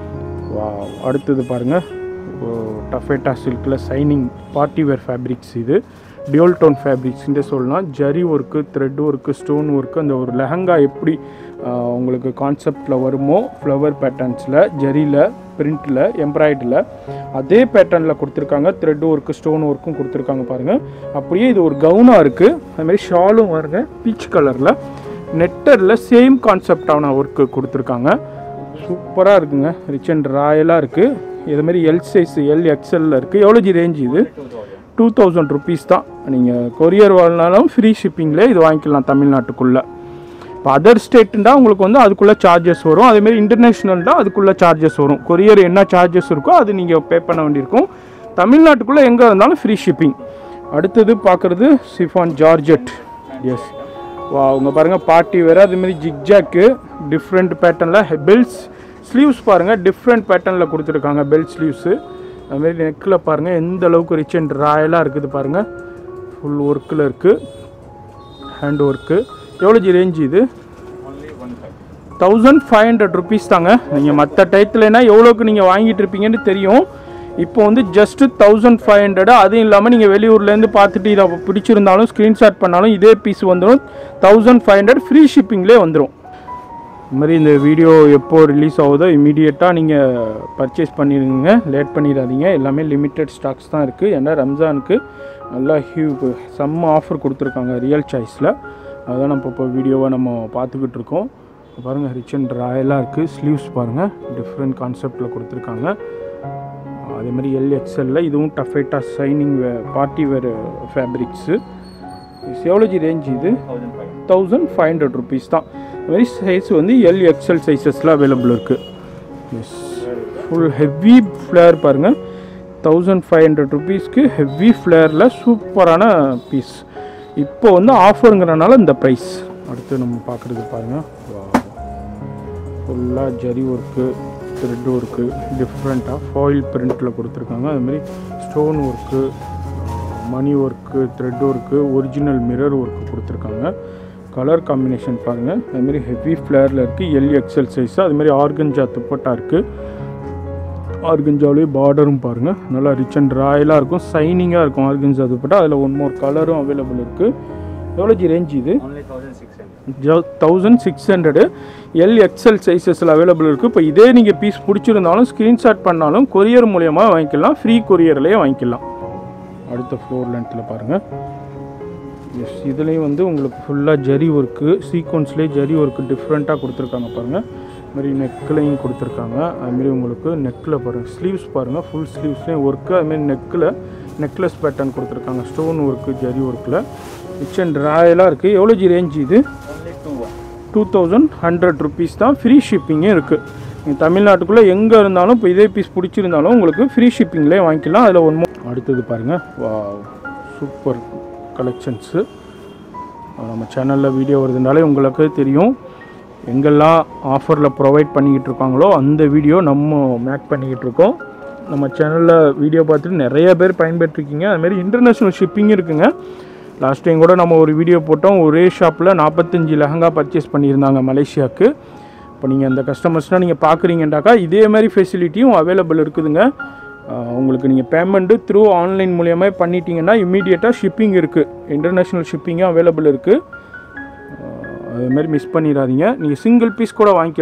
வா அடுத்தது பாருங்கள் டஃபேட்டா சில்கில் சைனிங் பார்ட்டி வேர் ஃபேப்ரிக்ஸ் இது டியூல் டோன் ஃபேப்ரிக்ஸ்ன்றே சொல்லலாம் zari work thread work stone work அந்த ஒரு லெஹங்கா எப்படி ஆஹ், உங்களுக்கு கான்செப்டில் வருமோ ஃப்ளவர் பேட்டர்ன்ஸில் ஜரியில் பிரிண்டில் எம்ப்ராய்டில் அதே பேட்டர்னில் கொடுத்துருக்காங்க த்ரெட் ஒர்க்கு ஸ்டோன் ஒர்க்கும் கொடுத்துருக்காங்க பாருங்கள் அப்படியே இது ஒரு கவுனாக இருக்குது அதுமாதிரி ஷாலும் பாருங்க பீச் கலரில் நெட்டரில் சேம் கான்செப்டான ஒர்க்கு கொடுத்துருக்காங்க சூப்பராக இருக்குங்க ரிச் அண்ட் ராயலாக இருக்குது இதுமாரி எல் சைஸ் எல் எக்ஸ்எல்ல இருக்குது எவ்வளோ ஜி ரேஞ்ச் இது டூ தௌசண்ட் ருபீஸ் தான் நீங்கள் கொரியர் வாழ்னாலும் ஃப்ரீ ஷிப்பிங்லேயே இது வாங்கிக்கலாம் தமிழ்நாட்டுக்குள்ளே இப்போ அதர் ஸ்டேட்டுண்டா உங்களுக்கு வந்து அதுக்குள்ளே சார்ஜஸ் வரும் அதேமாரி இன்டர்நேஷ்னல்டா அதுக்குள்ளே சார்ஜஸ் வரும் கொரியர் என்ன சார்ஜஸ் இருக்கோ அது நீங்கள் பே பண்ண வேண்டியிருக்கும் தமிழ்நாட்டுக்குள்ளே எங்கே இருந்தாலும் ஃப்ரீ ஷிப்பிங் அடுத்தது பார்க்குறது சிஃபான் ஜார்ஜெட் எஸ் வா அவங்க பாருங்கள் பார்ட்டி வேறு அதேமாரி ஜிக்ஜாக்கு டிஃப்ரெண்ட் பேட்டர்னில் பெல்ட்ஸ் ஸ்லீவ்ஸ் பாருங்கள் டிஃப்ரெண்ட் பேட்டர்னில் கொடுத்துருக்காங்க பெல்ட் ஸ்லீவ்ஸு அதுமாரி நெக்கில் பாருங்கள் எந்த அளவுக்கு ரிச் அண்ட் ராயலாக இருக்குது பாருங்கள் ஃபுல் ஒர்க்கில் இருக்குது ஹேண்ட் ஒர்க்கு எவ்வளோ ஜி ரேஞ்ச் இது only one five thousand five hundred rupees தாங்க நீங்கள் மற்ற டயத்துலனா எவ்வளோக்கு நீங்கள் வாங்கிட்டு இருப்பீங்கன்னு தெரியும் இப்போ வந்து ஜஸ்ட்டு தௌசண்ட் ஃபைவ் ஹண்ட்ரட் அதுவும் இல்லாமல் நீங்கள் வெளியூர்லேருந்து பார்த்துட்டு இதை பிடிச்சிருந்தாலும் ஸ்க்ரீன்ஷாட் பண்ணாலும் இதே பீஸ் வந்துடும் தௌசண்ட் ஃபைவ் ஹண்ட்ரட் ஃப்ரீ ஷிப்பிங்லேயே வந்துடும் இது மாதிரி இந்த வீடியோ எப்போ ரிலீஸ் ஆகுதோ இமீடியட்டாக நீங்கள் பர்ச்சேஸ் பண்ணிடுங்க லேட் பண்ணிடாதீங்க எல்லாமே லிமிட்டட் ஸ்டாக்ஸ் தான் இருக்குது ஏன்னா ரம்ஜானுக்கு நல்லா ஹியூ செம்ம ஆஃபர் கொடுத்துருக்காங்க ரியல் சாய்ஸில் அதான் நம்ம இப்போ வீடியோவை நம்ம பார்த்துக்கிட்டு இருக்கோம் பாருங்கள் ரிச் அண்ட் ராயலாக இருக்குது ஸ்லீவ்ஸ் பாருங்கள் டிஃப்ரெண்ட் கான்செப்டில் கொடுத்துருக்காங்க அதே மாதிரி எல்எக்ஸ்எல்ல இதுவும் taffeta shining party wear fabrics எவ்வளோஜி ரேஞ்ச் இது thousand five thousand five hundred rupees தான் அது மாதிரி சைஸ் வந்து எல் எக்ஸ்எல் சைஸஸில் அவைலபிள் இருக்குது எஸ் ஃபுல் ஹெவி ஃப்ளேர் பாருங்கள் தௌசண்ட் ஃபைவ் ஹண்ட்ரட் ருபீஸ்க்கு ஹெவி ஃப்ளேரில் சூப்பரான பீஸ் இப்போ வந்து ஆஃபருங்கிறனால இந்த ப்ரைஸ் அடுத்து நம்ம பார்க்குறது பாருங்கள் ஃபுல்லாக ஜரி ஒர்க்கு த்ரெட் ஒர்க்கு டிஃப்ரெண்ட்டாக ஃபாயில் பிரிண்டில் கொடுத்துருக்காங்க அதுமாரி ஸ்டோன் ஒர்க்கு மணி work thread work original mirror work கொடுத்துருக்காங்க கலர் காம்பினேஷன் பாருங்கள் அதுமாரி ஹெவி ஃப்ளேரில் இருக்குது எல் எக்ஸல் சைஸு அதுமாரி ஆர்கன்ஜா துப்பட்டா இருக்குது ஆர்கன்ஜாவிலேயே பார்டரும் பாருங்கள் நல்லா ரிச் அண்ட் ராயலாக இருக்கும் சைனிங்காக இருக்கும் ஆர்கன்ஜா துப்பட்டா அதில் ஒன் மோர் கலரும் அவைலபிள் இருக்குது எவ்வளோ ஜி ரேஞ்ச் இது only thousand six hundred thousand six hundred L XL சைஸஸில் அவைலபிள் இருக்குது இப்போ இதே நீங்கள் பீஸ் பிடிச்சிருந்தாலும் ஸ்க்ரீன்ஷாட் பண்ணாலும் கொரியர் மூலியமாக வாங்கிக்கலாம் ஃப்ரீ கொரியர்லேயே வாங்கிக்கலாம் அடுத்த ஃப்ளோர் லென்த்தில் பாருங்கள் எஸ் இதுலேயும் வந்து உங்களுக்கு ஃபுல்லாக ஜரி ஒர்க்கு சீக்வன்ஸ்லேயே ஜரி ஒர்க்கு டிஃப்ரெண்ட்டாக கொடுத்துருக்காங்க பாருங்கள் மாதிரி நெக்லையும் கொடுத்துருக்காங்க அதுமாரி உங்களுக்கு நெக்கில் பாருங்கள் ஸ்லீவ்ஸ் பாருங்கள் ஃபுல் ஸ்லீவ்ஸ்லேயும் ஒர்க்கு அதுமாரி நெக்கில் நெக்லஸ் பேட்டர்ன் கொடுத்துருக்காங்க ஸ்டோன் ஒர்க்கு ஜரி ஒர்க்கில் ரிச் அண்ட் ராயலாக இருக்குது எவ்வளோ ஜி ரேஞ்ச் இது only two one two thousand hundred rupees தான் ஃப்ரீ ஷிப்பிங்கே இருக்குது நீங்கள் தமிழ்நாட்டுக்குள்ளே எங்கே இருந்தாலும் இப்போ இதே பீஸ் பிடிச்சிருந்தாலும் உங்களுக்கு ஃப்ரீ ஷிப்பிங்லேயே வாங்கிக்கலாம் அதில் ஒன்று அடுத்தது பாருங்கள் வா சூப்பர் கலெக்ஷன்ஸு நம்ம சேனலில் வீடியோ வருதுனாலே உங்களுக்கு தெரியும் எங்கெல்லாம் ஆஃபரில் ப்ரொவைட் பண்ணிக்கிட்டு இருக்காங்களோ அந்த வீடியோ நம்ம மேக் பண்ணிக்கிட்டு இருக்கோம் நம்ம சேனலில் வீடியோ பார்த்துட்டு நிறைய பேர் பயன்பெற்றிருக்கீங்க அதுமாரி இன்டர்நேஷ்னல் ஷிப்பிங் இருக்குங்க லாஸ்ட் டைம் கூட நம்ம ஒரு வீடியோ போட்டோம் ஒரே ஷாப்பில் நாற்பத்தஞ்சு லெஹங்கா பர்ச்சேஸ் பண்ணியிருந்தாங்க மலேசியாவுக்கு இப்போ நீங்கள் அந்த கஸ்டமர்ஸ்னால் நீங்கள் பார்க்குறீங்கண்டாக்கா இதே மாதிரி ஃபெசிலிட்டியும் அவைலபிள் இருக்குதுங்க ஆஹ் உங்களுக்கு நீங்கள் பேமெண்ட்டு த்ரூ ஆன்லைன் மூலியமாக பண்ணிட்டீங்கன்னா இம்மீடியட்டாக ஷிப்பிங் இருக்குது இன்டர்நேஷ்னல் ஷிப்பிங்கும் அவைலபிள் இருக்குது அது மாதிரி மிஸ் பண்ணிடாதீங்க நீங்கள் சிங்கிள் பீஸ் கூட வாங்கிக்கலாம்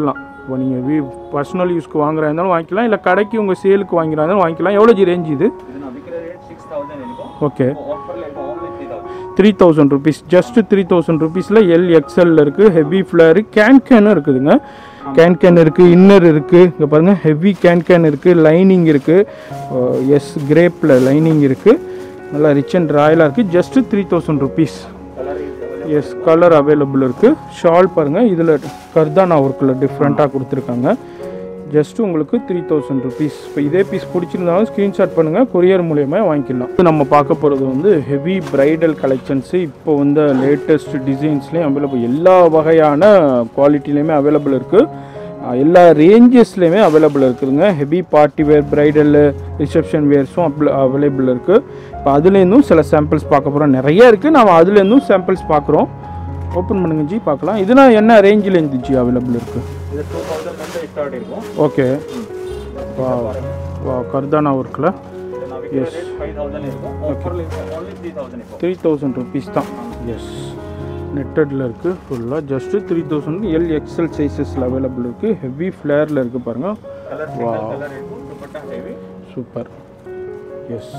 இப்போ நீங்கள் வீ பர்சனல் யூஸ்க்கு வாங்குறா இருந்தாலும் வாங்கிக்கலாம் இல்லை கடைக்கு உங்கள் சேலுக்கு வாங்குறா இருந்தாலும் வாங்கிக்கலாம் எவ்வளோ ஜி ரேஞ்ச் இது இது நான் விற்கிற ரேட் சிக்ஸ் தௌசண்ட் இருக்கும் ஓகே ஆஃபரில் இருக்கும் only three thousand three thousand rupees just three thousand ருபீஸில் எல் எக்ஸ்எல்ல இருக்குது ஹெவி ஃப்ளேரு கேன் கேனும் இருக்குதுங்க கேன் கேன் இருக்குது இன்னர் இருக்குது இங்கே பாருங்கள் ஹெவி கேன் கேன் இருக்குது லைனிங் இருக்குது எஸ் கிரேப்பில் லைனிங் இருக்குது நல்லா ரிச் அண்ட் ராயலாக இருக்குது just three thousand rupees colour இருக்கு எஸ் கலர் அவைலபிள் இருக்குது ஷால் பாருங்கள் இதில் கர்தானா ஒர்க்கில் டிஃப்ரெண்ட்டாக கொடுத்துருக்காங்க ஜஸ்ட் உங்களுக்கு த்ரீ தௌசண்ட் ருபீஸ் இப்போ இதே பீஸ் பிடிச்சிருந்தாலும் ஸ்க்ரீன்ஷாட் பண்ணுங்கள் கொரியர் மூலியமா வாங்கிக்கலாம் இது நம்ம பார்க்க போகிறது வந்து ஹெவி பிரைடல் கலெக்ஷன்ஸு இப்போ வந்து லேட்டஸ்ட் டிசைன்ஸ்லேயும் அவைலபிள் எல்லா வகையான குவாலிட்டிலையுமே அவைலபிள் இருக்குது எல்லா ரேஞ்சஸ்லேயுமே அவைலபிள் இருக்குதுங்க heavy party wear bridal reception வேர்ஸும் அவைலபிள் இருக்குது இப்போ அதுலேருந்தும் சில சாம்பிள்ஸ் பார்க்க போகிறோம் நிறைய இருக்குது நம்ம அதுலேருந்தும் சாம்பிள்ஸ் பார்க்குறோம் ஓப்பன் பண்ணுங்க ஜி பார்க்கலாம் இதுனா என்ன ரேஞ்சில் இருந்துச்சு அவைலபிள் இருக்குது இது டூ தௌசண்ட் வந்து ஸ்டார்ட் இருக்கும் ஓகே வா வா கர்தானா ஒர்க்கில் இது நான் விற்கிற ரேட் ஃபைவ் தௌசண்ட் இருக்கும் ஆஃபரில் இருக்கும் ஓன்லி த்ரீ தௌசண்ட் இருக்கும் த்ரீ தௌசண்ட் ருபீஸ் தான் எஸ் நெட்டடில் இருக்குது ஃபுல்லாக just three thousand L XL சைஸஸில் அவைலபிள் இருக்குது ஹெவி ஃப்ளேரில் இருக்குது பாருங்கள் கலர் சிங்கிள் கலர் இருக்கும் dupatta heavy super yes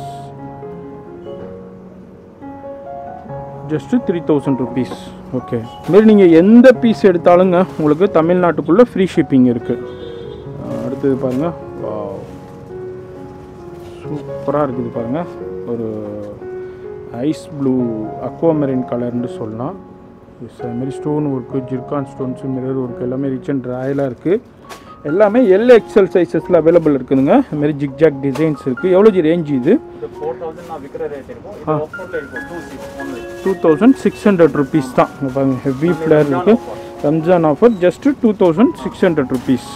just three thousand rupees okay இதுமாரி நீங்கள் எந்த பீஸ் எடுத்தாலுங்க உங்களுக்கு தமிழ்நாட்டுக்குள்ளே ஃப்ரீ ஷிப்பிங் இருக்குது அடுத்தது பாருங்கள் சூப்பராக இருக்குது பாருங்கள் ஒரு ஐஸ் ப்ளூ அக்வாமெரின் கலர்னு சொல்லலாம் எஸ் அதுமாரி stone work zircon stones mirror work எல்லாமே ரிச் அண்ட் ராயலாக இருக்குது எல்லாமே எல் எக்ஸ்எல் சைஸஸில் அவைலபிள் இருக்குதுங்க அதுமாரி ஜிக்ஜாக் டிசைன்ஸ் இருக்குது எவ்வளோ ஜி ரேஞ்ச் இது இது ஃபோர் தௌசண்ட் நான் விற்கிற ரேட் இருக்கும் இது ஆஃபரில் இருக்கும் two six only two thousand six hundred rupees தான் இங்க பாருங்க ஹெவி ஃப்ளேர் இருக்குது Ramzan offer just two thousand six hundred rupees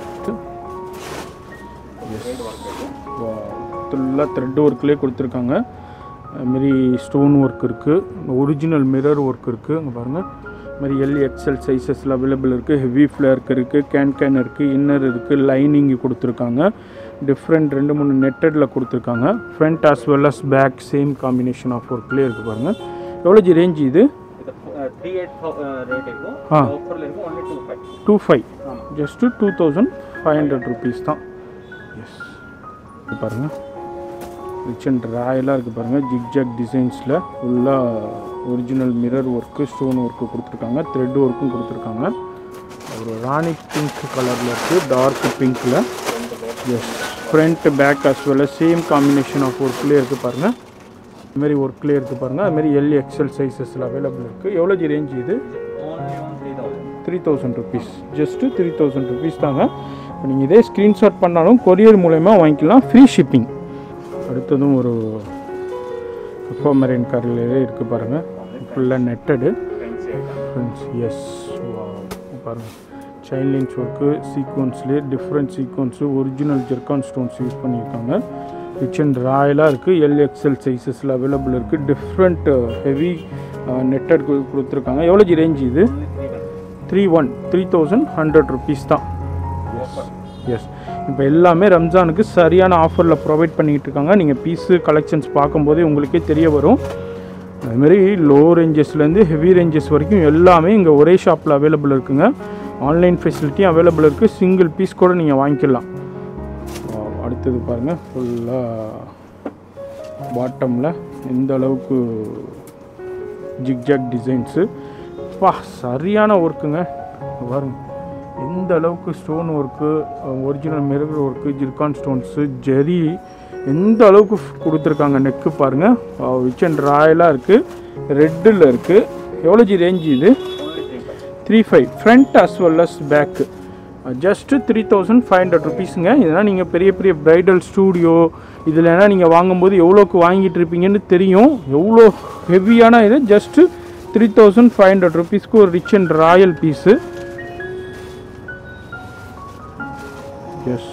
ஃபுல்லாக த்ரெட் ஒர்க்லேயே கொடுத்துருக்காங்க அதுமாரி ஸ்டோன் ஒர்க் இருக்குது ஒரிஜினல் மிரர் ஒர்க் இருக்குது அங்கே பாருங்கள் மாதிரி எல் எக்ஸ்எல் சைஸஸில் அவைலபிள் இருக்குது ஹெவி ஃப்ளேர்க் இருக்குது கேன் கேன் இருக்குது இன்னர் இருக்குது லைனிங் கொடுத்துருக்காங்க டிஃப்ரெண்ட் ரெண்டு மூணு நெட்டடில் கொடுத்துருக்காங்க front as well as back same combination of ஒர்க்லேயே இருக்குது பாருங்கள் எவ்வளோ ஜி ரேஞ்ச் இது இது த்ரீ எயிட் ரேட் இருக்கும் ஆ. ஆஃபரில் இருக்கும் only two five two five ஆமாம் just two thousand five hundred rupees தான் எஸ் இது பாருங்கள் ரிச் அண்ட் ராயலாக இருக்குது பாருங்கள் ஜிக்ஜாக் டிசைன்ஸில் ஃபுல்லாக original mirror work stone work கொடுத்துருக்காங்க த்ரெட் ஒர்க்கும் கொடுத்துருக்காங்க ஒரு ராணி பிங்க் கலரில் இருக்குது டார்க் பிங்க்கில் yes front back as well as same combination of ஒர்க்லேயே இருக்குது பாருங்கள் இதுமாரி ஒர்க்லேயே இருக்குது பாருங்கள் அதுமாரி எல் எக்ஸ்எல் சைஸஸில் அவைலபிள் இருக்குது எவ்வளோ ஜி ரேஞ்ச் இது only one three thousand three thousand rupees just three thousand rupees தாங்க இப்போ நீங்கள் இதே ஸ்க்ரீன்ஷாட் பண்ணாலும் கொரியர் மூலயமா வாங்கிக்கலாம் ஃப்ரீ ஷிப்பிங் அடுத்ததும் ஒரு அக்வாமரைன் கரையிலே இருக்குது பாருங்கள் ஃபுல்லாக netted fancy item friends yes பாருங்கள் சைன் லைன்ஸ் ஒர்க்கு சீக்வன்ஸ்லேயே different sequins original zircon stones use பண்ணியிருக்காங்க ரிச் அண்ட் ராயலாக இருக்குது எல் எக்ஸ்எல் சைஸஸில் அவைலபிள் இருக்குது டிஃப்ரெண்ட் ஹெவி நெட்டட் கொடுத்துருக்காங்க எவ்வளோ ஜி ரேஞ்ச் இது only three thousand three one three thousand hundred rupees தான் எஸ் இப்போ எல்லாமே ரம்ஜானுக்கு சரியான ஆஃபரில் ப்ரொவைட் பண்ணிக்கிட்டு இருக்காங்க நீங்கள் பீஸு கலெக்ஷன்ஸ் பார்க்கும்போதே உங்களுக்கே தெரிய வரும் அதுமாரி லோ ரேஞ்சஸ்லேருந்து ஹெவி ரேஞ்சஸ் வரைக்கும் எல்லாமே இங்கே ஒரே ஷாப்பில் அவைலபிள் இருக்குங்க ஆன்லைன் ஃபெசிலிட்டியும் அவைலபிள் இருக்குது சிங்கிள் பீஸ் கூட நீங்கள் வாங்கிக்கலாம் Wow, அடுத்தது பாருங்கள் ஃபுல்லாக பாட்டமில் எந்த அளவுக்கு ஜிக்ஜாக் டிசைன்ஸு பா சரியான ஒர்க்குங்க பாருங்க எந்த அளவுக்கு stone work original mirror work zircon stones zari எந்த அளவுக்கு கொடுத்துருக்காங்க நெக்கு பாருங்கள் விச் அண்ட் ராயலாக இருக்குது ரெட்டில் இருக்குது எவ்வளோ ஜி ரேஞ்ச் இது only three five three five front as well as back just three thousand five hundred ருபீஸுங்க இதெல்லாம் நீங்கள் பெரிய பெரிய ப்ரைடல் ஸ்டூடியோ இதில் என்ன நீங்கள் வாங்கும்போது எவ்வளோக்கு வாங்கிட்டு இருப்பீங்கன்னு தெரியும் எவ்வளோ ஹெவியான இது just three thousand five hundred ருபீஸ்க்கு ஒரு rich and royal piece yes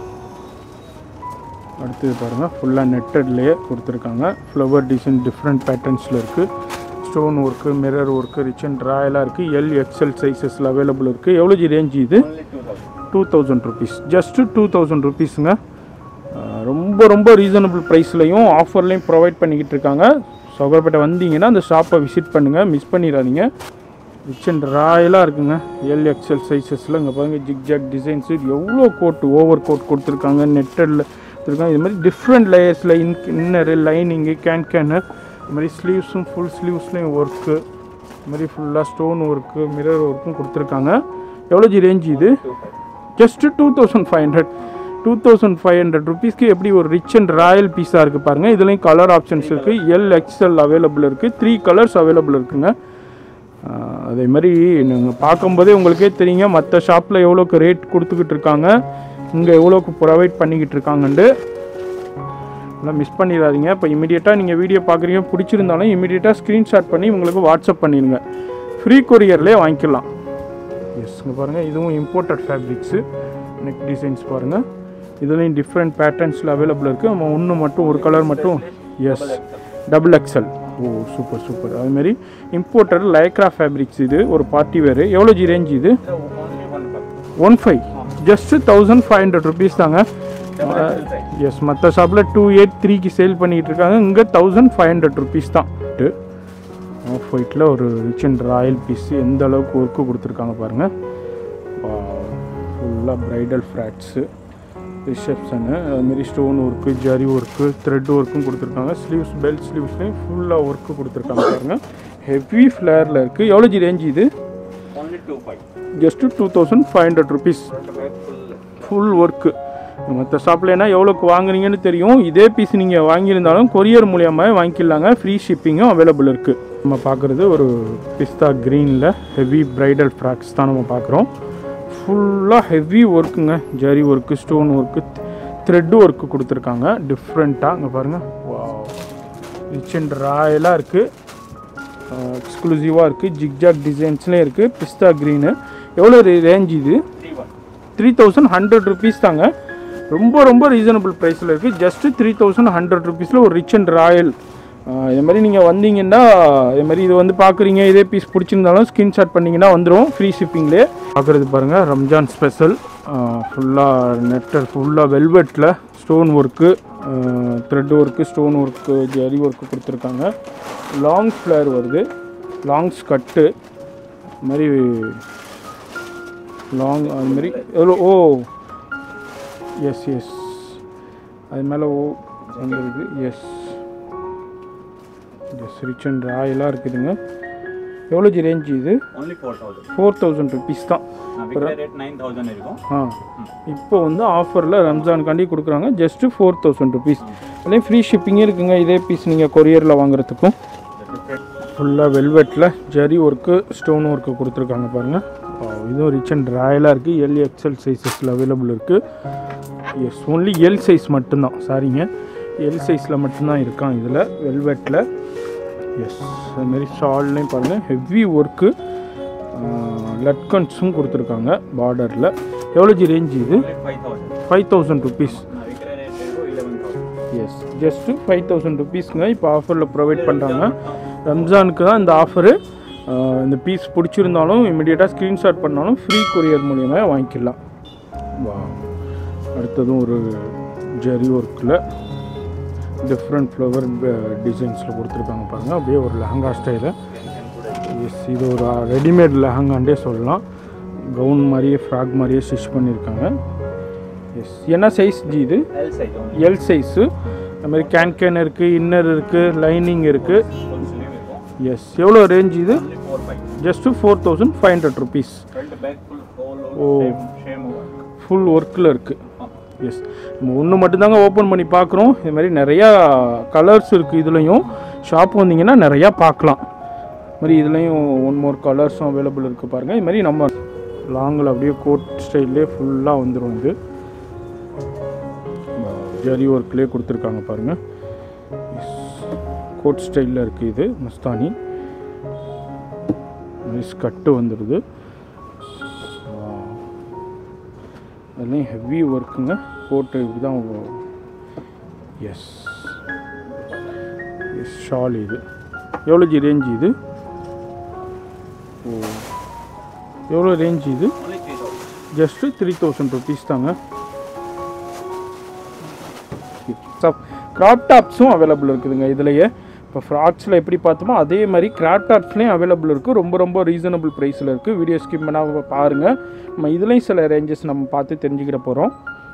அடுத்தது பாருங்கள் ஃபுல்லாக நெட்டட்லேயே கொடுத்துருக்காங்க ஃப்ளவர் டிசைன் டிஃப்ரெண்ட் பேட்டர்ன்ஸில் இருக்குது stone work mirror work rich and ராயலாக இருக்குது எல் எக்ஸ்எல் சைஸஸில் அவைலபிள் இருக்குது எவ்வளோ ஜி ரேஞ்ச் இது only two thousand two thousand rupees just two thousand ருபீஸுங்க ரொம்ப ரொம்ப ரீசனபிள் ப்ரைஸ்லையும் ஆஃபர்லையும் ப்ரொவைட் பண்ணிக்கிட்டு இருக்காங்க சௌகரப்பேட்டை வந்தீங்கன்னா அந்த ஷாப்பை விசிட் பண்ணுங்கள் மிஸ் பண்ணிடாதீங்க ரிச் அண்ட் ராயலாக இருக்குங்க எல் எக்ஸல் சைஸஸில் இங்கே பாருங்கள் ஜிக்ஜாக் டிசைன்ஸு எவ்வளோ கோட் ஓவர் கோட் கொடுத்துருக்காங்க நெட்டடில் கொடுத்துருக்காங்க இது மாதிரி டிஃப்ரெண்ட் லேயர்ஸில் in inner lining can canner இது மாதிரி ஸ்லீவ்ஸும் ஃபுல் ஸ்லீவ்ஸ்லேயும் ஒர்க்கு இது மாதிரி ஃபுல்லாக ஸ்டோன் ஒர்க்கு மிரர் ஒர்க்கும் கொடுத்துருக்காங்க எவ்வளோ ஜி ரேஞ்ச் இது just two thousand five hundred two thousand five hundred ருபீஸ்க்கு எப்படி ஒரு ரிச் அண்ட் ராயல் பீஸாக இருக்குது பாருங்கள் இதுலேயும் கலர் ஆப்ஷன்ஸ் இருக்குது எல் எக்ஸ்எல் அவைலபிள் இருக்குது த்ரீ கலர்ஸ் அவைலபிள் இருக்குங்க ஆஹ் அதே மாதிரி நீங்கள் பார்க்கும்போதே உங்களுக்கே தெரியுங்க மற்ற ஷாப்பில் எவ்வளோக்கு ரேட் கொடுத்துக்கிட்டு இருக்காங்க இங்கே எவ்வளோக்கு ப்ரொவைட் பண்ணிக்கிட்டு இருக்காங்கன்ட்டு எல்லாம் மிஸ் பண்ணிடாதீங்க இப்போ இமீடியட்டாக நீங்கள் வீடியோ பார்க்குறீங்க பிடிச்சிருந்தாலும் இமீடியட்டாக ஸ்க்ரீன்ஷாட் பண்ணி உங்களுக்கு வாட்ஸ்அப் பண்ணிடுங்க ஃப்ரீ கொரியர்லேயே வாங்கிக்கலாம் எஸ் இங்கே பாருங்கள் இதுவும் இம்போர்ட்டட் ஃபேப்ரிக்ஸு நெக் டிசைன்ஸ் பாருங்கள் இதுலேயும் டிஃப்ரெண்ட் பேட்டர்ன்ஸில் அவைலபிள் இருக்குது நம்ம ஒன்று மட்டும் ஒரு கலர் மட்டும் yes double XL oh super super அதுமாரி இம்போர்ட்டட் லைக்ரா ஃபேப்ரிக்ஸ் இது ஒரு பார்ட்டி வேறு எவ்வளோ ஜி ரேஞ்ச் இது only one per one five just thousand five hundred rupees தாங்க double XL size. எஸ் மற்ற ஷாப்பில் டூ எயிட் த்ரீக்கு சேல் பண்ணிகிட்டு இருக்காங்க இங்கே தௌசண்ட் ஃபைவ் ஹண்ட்ரட் ருபீஸ் தான் ஆஃப் ஒயிட்டில் ஒரு ரிச் அண்ட் ராயல் பீஸ் எந்த அளவுக்கு ஒர்க்கு கொடுத்துருக்காங்க பாருங்கள் ஃபுல்லாக ப்ரைடல் ஃப்ராட்ஸு ரிசப்ஷனு அதுமாரி stone work zari work thread ஒர்க்கும் கொடுத்துருக்காங்க ஸ்லீவ்ஸ் பெல்ட் ஸ்லீவ்ஸ்லேயும் ஃபுல்லாக ஒர்க்கு கொடுத்துருக்காங்க பாருங்கள் ஹெவி ஃப்ளேரில் இருக்குது எவ்வளோ ஜி ரேஞ்ச் இது Only two five. Just two thousand five hundred rupees Front back full. Full work மற்ற ஷாப்லனா எவ்வளோக்கு வாங்குறீங்கன்னு தெரியும் இதே பீஸ் நீங்கள் வாங்கியிருந்தாலும் கொரியர் மூலியமாக வாங்கிக்கலாங்க ஃப்ரீ ஷிப்பிங்கும் அவைலபிள் இருக்குது நம்ம பார்க்குறது ஒரு பிஸ்தா க்ரீனில் ஹெவி பிரைடல் ஃப்ராக்ஸ் தான் நம்ம பார்க்குறோம் ஃபுல்லாக ஹெவி ஒர்க்குங்க zari work stone work thread work கொடுத்துருக்காங்க டிஃப்ரெண்ட்டாக இங்கே பாருங்கள் ரிச் அண்ட் ராயலாக இருக்குது எக்ஸ்க்ளூசிவாக இருக்குது ஜிக்ஜாக் டிசைன்ஸ்லேயும் இருக்குது பிஸ்தா க்ரீனு எவ்வளோ ரேஞ்ச் இது Three one. Three thousand hundred rupees தாங்க ரொம்ப ரொம்ப ரீசனபிள் ப்ரைஸில் இருக்குது ஜஸ்ட்டு த்ரீ தௌசண்ட் ஹண்ட்ரட் ருபீஸில் ஒரு ரிச் அண்ட் ராயல் இது மாதிரி நீங்கள் வந்தீங்கன்னா இது மாதிரி இது வந்து பார்க்குறீங்க இதே பீஸ் பிடிச்சிருந்தாலும் ஸ்க்ரீன்ஷாட் பண்ணிங்கன்னா வந்துடும் ஃப்ரீ ஷிப்பிங்லேயே பார்க்குறது பாருங்கள் ரம்ஜான் ஸ்பெஷல் ஃபுல்லாக நெட்டர் ஃபுல்லாக வெல்வெட்டில் stone work thread work stone work zari work கொடுத்துருக்காங்க லாங் ஃப்ளேர் வருது லாங் ஸ்கட்டு இது மாதிரி லாங் அது மாதிரி எவ்வளோ ஓ எஸ் எஸ் அது மேலே ஓ வந்துருக்கு எஸ் எஸ் ரிச் அண்ட் ராயலாக இருக்குதுங்க எவ்வளோ ஜி ரேஞ்ச் இது Only four thousand. Four thousand rupees தான் நான் விற்கிற ரேட் நைன் தௌசண்ட் இருக்கும் ஆ இப்போ வந்து ஆஃபரில் ரம்ஜான்காண்டி கொடுக்குறாங்க ஜஸ்ட்டு ஃபோர் தௌசண்ட் ருபீஸ் அதுலேயும் ஃப்ரீ ஷிப்பிங்கே இருக்குங்க இதே பீஸ் நீங்கள் கொரியரில் வாங்குறதுக்கும் ஃபுல்லாக வெல்வெட்டில் ஜரி ஒர்க்கு ஸ்டோன் ஒர்க்கு கொடுத்துருக்காங்க பாருங்கள் இதுவும் ரிச் அண்ட் ராயலாக இருக்குது எல் எக்ஸல் சைஸஸில் அவைலபிள் இருக்குது எஸ் ஒன்லி எல் சைஸ் மட்டும்தான் சாரிங்க எல் சைஸில் மட்டும்தான் இருக்கான் இதில் வெல்வெட்டில் எஸ் அதுமாரி ஷால்லையும் பாருங்கள் ஹெவி ஒர்க்கு லட்கன்ஸும் கொடுத்துருக்காங்க பார்டரில் எவ்வளோ ஜி ரேஞ்ச் இது only five thousand. Five thousand rupees நான் விற்கிற ரேட் இருக்கும் eleven thousand. Yes just five thousand ருபீஸ்ங்க இப்போ ஆஃபரில் ப்ரொவைட் பண்ணுறாங்க ரம்ஜானுக்கு தான் இந்த ஆஃபரு இந்த பீஸ் பிடிச்சிருந்தாலும் இமிடியேட்டாக ஸ்க்ரீன்ஷாட் பண்ணாலும் ஃப்ரீ கொரியர் மூலியமாக வாங்கிக்கலாம் வா அடுத்ததும் ஒரு ஜெரி ஒர்க்கில் டிஃப்ரெண்ட் ஃப்ளவர் டிசைன்ஸில் கொடுத்துருக்காங்க பாருங்கள் அப்படியே ஒரு லெஹங்கா ஸ்டைலு எஸ் இது ஒரு ரெடிமேட் லெஹங்காண்டே சொல்லலாம் கவுன் மாதிரியே ஃப்ராக் மாதிரியே ஸ்டிச் பண்ணியிருக்காங்க எஸ் என்ன சைஸ் ஜி இது L size only. L size அது மாதிரி கேன் கேன் இருக்குது இன்னர் இருக்குது லைனிங் இருக்குது Full sleeve இருக்கும். எஸ் எவ்வளோ ரேஞ்ச் இது Only four five. Just four thousand five hundred rupees Front back full all Oh. over same same work. Full ஒர்க்கில் இருக்குது எஸ் நம்ம ஒன்று மட்டும்தாங்க ஓப்பன் பண்ணி பார்க்குறோம் இது மாதிரி நிறையா கலர்ஸ் இருக்குது இதுலேயும் ஷாப் வந்தீங்கன்னா நிறையா பார்க்கலாம் இது மாதிரி இதுலேயும் ஒன் மோர் கலர்ஸும் அவைலபிள் இருக்குது பாருங்கள் இது மாதிரி நம்ம லாங்கில் அப்படியே கோட் ஸ்டைல்லே ஃபுல்லாக வந்துடும் இது ஜரி ஒர்க்லேயே கொடுத்துருக்காங்க பாருங்கள் கோட் ஸ்டைலில் இருக்குது இது மஸ்தானி ஸ்கட்டு வந்துடுது அதெல்லாம் ஹெவி ஒர்க்குங்க போட்டு இப்படி தான் எஸ் எஸ் ஷால் இது எவ்வளோ ஜி ரேஞ்ச் இது ஓ எவ்வளோ ரேஞ்ச் இது Only three thousand. Just three thousand rupees தாங்க கிராப் டாப்ஸும் அவைலபிள் இருக்குதுங்க இதுலையே இப்போ ஃப்ராக்ஸில் எப்படி பார்த்தோமோ அதே மாதிரி கிராஃப்ட் ஆர்ட்ஸ்லேயும் அவைலபிள் இருக்குது ரொம்ப ரொம்ப ரீசனபிள் ப்ரைஸில் இருக்குது வீடியோ ஸ்கிப் பண்ணாமல் பாருங்கள் நம்ம இதுலேயும் சில ரேஞ்சஸ் நம்ம பார்த்து தெரிஞ்சுக்கிட போகிறோம்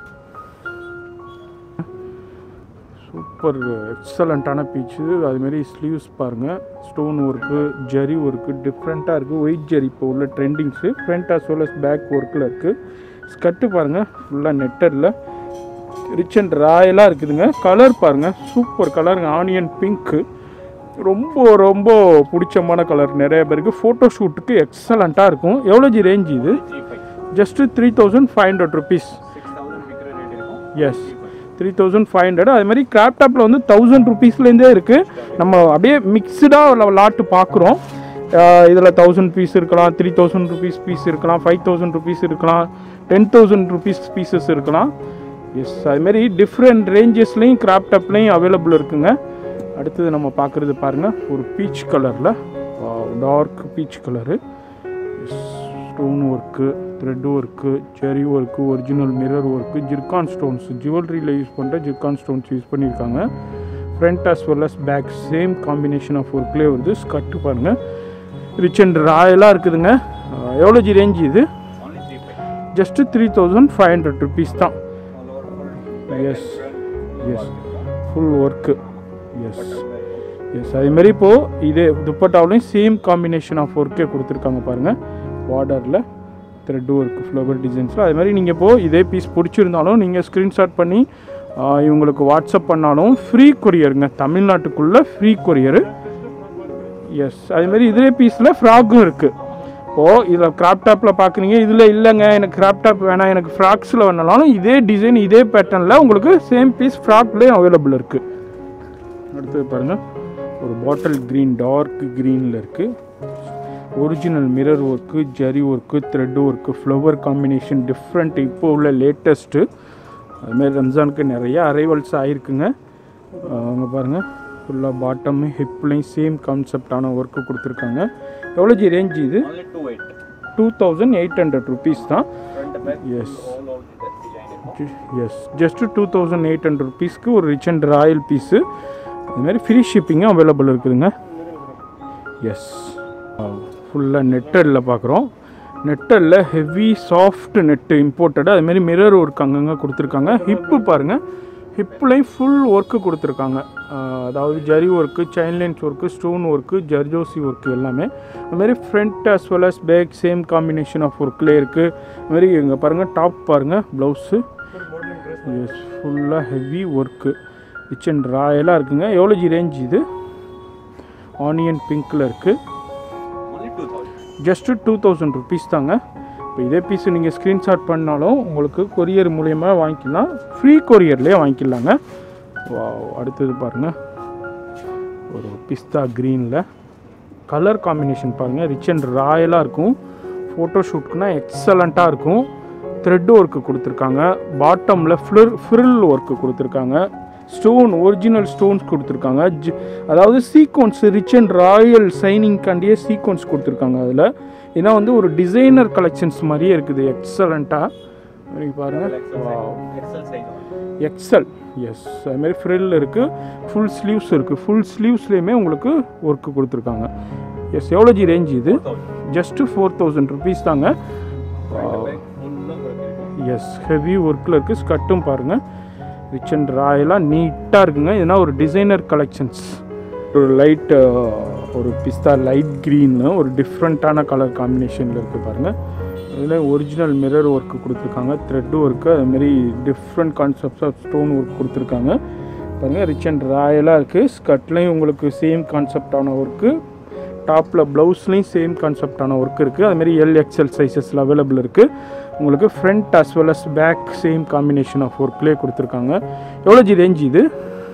சூப்பர் எக்ஸலண்ட்டான பீச்சு அதுமாரி ஸ்லீவ்ஸ் பாருங்கள் ஸ்டோன் ஒர்க்கு ஜரி ஒர்க்கு டிஃப்ரெண்ட்டாக இருக்குது ஒயிட் ஜரி இப்போ உள்ள trendings front as well as back ஒர்க்கில் இருக்குது ஸ்கர்ட்டு பாருங்கள் ஃபுல்லாக நெட்டரில் ரிச் அண்ட் ராயலாக இருக்குதுங்க கலர் பாருங்கள் சூப்பர் கலருங்க ஆனியன் பிங்க்கு ரொம்ப ரொம்ப பிடிச்சமான கலர் நிறைய பேருக்கு ஃபோட்டோ ஷூட்டுக்கு எக்ஸலண்ட்டாக இருக்கும் எவ்வளோ ஜி ரேஞ்ச் இது three five just three thousand five hundred rupees six thousand விற்கிற ரேட் இருக்கும் yes three thousand five hundred அது மாதிரி கிராப்டாப்பில் வந்து தௌசண்ட் ருபீஸ்லேருந்தே இருக்குது நம்ம அப்படியே மிக்சடாக லாட்டு பார்க்குறோம் இதில் தௌசண்ட் பீஸ் இருக்கலாம் த்ரீ தௌசண்ட் ருபீஸ் பீஸ் இருக்கலாம் ஃபைவ் தௌசண்ட் ருபீஸ் இருக்கலாம் டென் தௌசண்ட் ருபீஸ் பீசஸ் இருக்கலாம் எஸ் அதுமாரி டிஃப்ரெண்ட் ரேஞ்சஸ்லேயும் கிராப்டாப்லேயும் அவைலபிள் இருக்குங்க அடுத்தது நம்ம பார்க்குறது பாருங்கள் ஒரு பீச் கலரில் dark peach colour stone work thread work செரி work original mirror work zircon stones ஜுவல்லரியில் யூஸ் பண்ணுற ஜிர்கான் ஸ்டோன்ஸ் யூஸ் பண்ணியிருக்காங்க front as well as back same combination of ஒர்க்லேயே வருது ஸ்கர்ட்டு பாருங்கள் ரிச் அண்ட் ராயலாக இருக்குதுங்க அஹ் எவ்வளோ ஜி ரேஞ்ச் இது only three five just three thousand five hundred rupees தான் all over full yes yes full work yes yes அதேமாரி இப்போது இதே துப்பட்டாவிலையும் சேம் காம்பினேஷன் ஆஃப் ஒர்க்கே கொடுத்துருக்காங்க பாருங்கள் பார்டரில் த்ரெட் ஒர்க் ஃப்ளவர் டிசைன்ஸில் அது மாதிரி நீங்கள் இப்போது இதே பீஸ் பிடிச்சிருந்தாலும் நீங்கள் ஸ்க்ரீன்ஷாட் பண்ணி ஆ, இவங்களுக்கு வாட்ஸ்அப் பண்ணாலும் ஃப்ரீ கொரியருங்க தமிழ்நாட்டுக்குள்ளே ஃப்ரீ கொரியரு எஸ் அதேமாரி இதே பீஸில் ஃப்ராக்கும் இருக்குது இப்போது இதில் கிராப் டாப்பில் பார்க்குறீங்க இதில் இல்லைங்க எனக்கு கிராப் டாப் வேணாம் எனக்கு ஃப்ராக்ஸில் வேணாலும் இதே டிசைன் இதே பேட்டர்னில் உங்களுக்கு சேம் பீஸ் ஃப்ராக்லேயும் அவைலபிள் இருக்குது அடுத்தது பாருங்கள் ஒரு பாட்டில் க்ரீன் டார்க் க்ரீனில் இருக்குது original mirror work zari work thread work flower combination different இப்போ உள்ள லேட்டஸ்ட்டு அதுமாரி ரம்ஜானுக்கு நிறைய அரைவல்ஸ் ஆகிருக்குங்க அங்கே பாருங்கள் ஃபுல்லாக பாட்டம் ஹிப்லையும் சேம் கான்செப்டான ஒர்க்கு கொடுத்துருக்காங்க எவ்வளோ ஜி ரேஞ்ச் இது only two eight two thousand eight hundred rupees தான் front back yes all over design இருக்கும் yes just two thousand eight hundred ருபீஸ்க்கு ஒரு ரிச் அண்ட் ராயல் பீஸு அதுமாரி ஃப்ரீ ஷிப்பிங்கும் அவைலபிள் இருக்குதுங்க எஸ் ஃபுல்லாக நெட்டரில் பார்க்குறோம் நெட்டரில் ஹெவி சாஃப்ட் நெட்டு இம்போர்ட்டடு அதுமாரி மிரர் ஒர்க் அங்கங்கே கொடுத்துருக்காங்க ஹிப்பு பாருங்கள் ஹிப்லையும் ஃபுல் ஒர்க்கு கொடுத்துருக்காங்க ஆஹ் அதாவது zari work chain lines work stone work zardozi work எல்லாமே அதுமாரி front as well as back same combination of ஒர்க்லேயே இருக்குது அதுமாரி இங்கே பாருங்கள் டாப் பாருங்கள் ப்ளவுஸு எஸ் ஃபுல்லாக ஹெவி ஒர்க்கு ரிச் அண்ட் ராயலாக இருக்குங்க எவ்வளோ ஜி ரேஞ்ச் இது ஆனியன் பிங்க்கில் இருக்குது only two thousand just two thousand rupees தாங்க இப்போ இதே பீஸ் நீங்கள் ஸ்க்ரீன்ஷாட் பண்ணாலும் உங்களுக்கு கொரியர் மூலயமா வாங்கிக்கலாம் ஃப்ரீ கொரியர்லேயே வாங்கிக்கலாங்க Wow, அடுத்தது பாருங்கள் ஒரு பிஸ்தா க்ரீனில் கலர் காம்பினேஷன் பாருங்கள் ரிச் அண்ட் ராயலாக இருக்கும் ஃபோட்டோ ஷூட்க்குனா எக்ஸலண்ட்டாக இருக்கும் த்ரெட் ஒர்க்கு கொடுத்துருக்காங்க பாட்டமில் ஃப்ளிர் ஃப்ரில் ஒர்க்கு கொடுத்துருக்காங்க ஸ்டோன் ஒரிஜினல் ஸ்டோன்ஸ் கொடுத்துருக்காங்க ஜி அதாவது சீக்வன்ஸ் ரிச் அண்ட் ராயல் சைனிங்காண்டியே சீக்வன்ஸ் கொடுத்துருக்காங்க அதில் ஏன்னா வந்து ஒரு டிசைனர் கலெக்ஷன்ஸ் மாதிரியே இருக்குது எக்ஸலண்ட்டாக பாருங்கள் எக்ஸல் சைஸ் எக்ஸல் எஸ் அதுமாரி ஃப்ரில் இருக்குது ஃபுல் ஸ்லீவ்ஸ் இருக்குது ஃபுல் ஸ்லீவ்ஸ்லேயுமே உங்களுக்கு ஒர்க்கு கொடுத்துருக்காங்க எஸ் எவ்வளோ ஜி ரேஞ்ச் இது ஜஸ்ட்டு ஃபோர் தௌசண்ட் ருபீஸ் தாங்க ஃப்ரண்ட் பேக் ஃபுல்லாக கொடுத்துருக்கு எஸ் ஹெவி ஒர்க்கில் இருக்குது ஸ்கர்ட்டும் பாருங்கள் ரிச் அண்ட் ராயலாக நீட்டாக இருக்குங்க இதுனா ஒரு டிசைனர் கலெக்ஷன்ஸ் ஒரு லைட் ஒரு பிஸ்தா லைட் க்ரீன்னு ஒரு டிஃப்ரெண்ட்டான கலர் காம்பினேஷனில் இருக்குது பாருங்கள் இதில் ஒரிஜினல் மிரர் ஒர்க்கு கொடுத்துருக்காங்க த்ரெட் ஒர்க்கு அதுமாரி different concepts of stone work கொடுத்துருக்காங்க பாருங்கள் ரிச் அண்ட் ராயலாக இருக்குது ஸ்கர்ட்லேயும் உங்களுக்கு சேம் கான்செப்டான ஒர்க்கு டாப்பில் ப்ளவுஸ்லேயும் சேம் கான்செப்டான ஒர்க் இருக்குது அதுமாரி எல் எக்ஸ்எல் சைஸஸில் அவைலபிள் இருக்குது உங்களுக்கு front as well as back same combination of ஒர்க்லேயே கொடுத்துருக்காங்க எவ்வளோ ஜி ரேஞ்ச் இது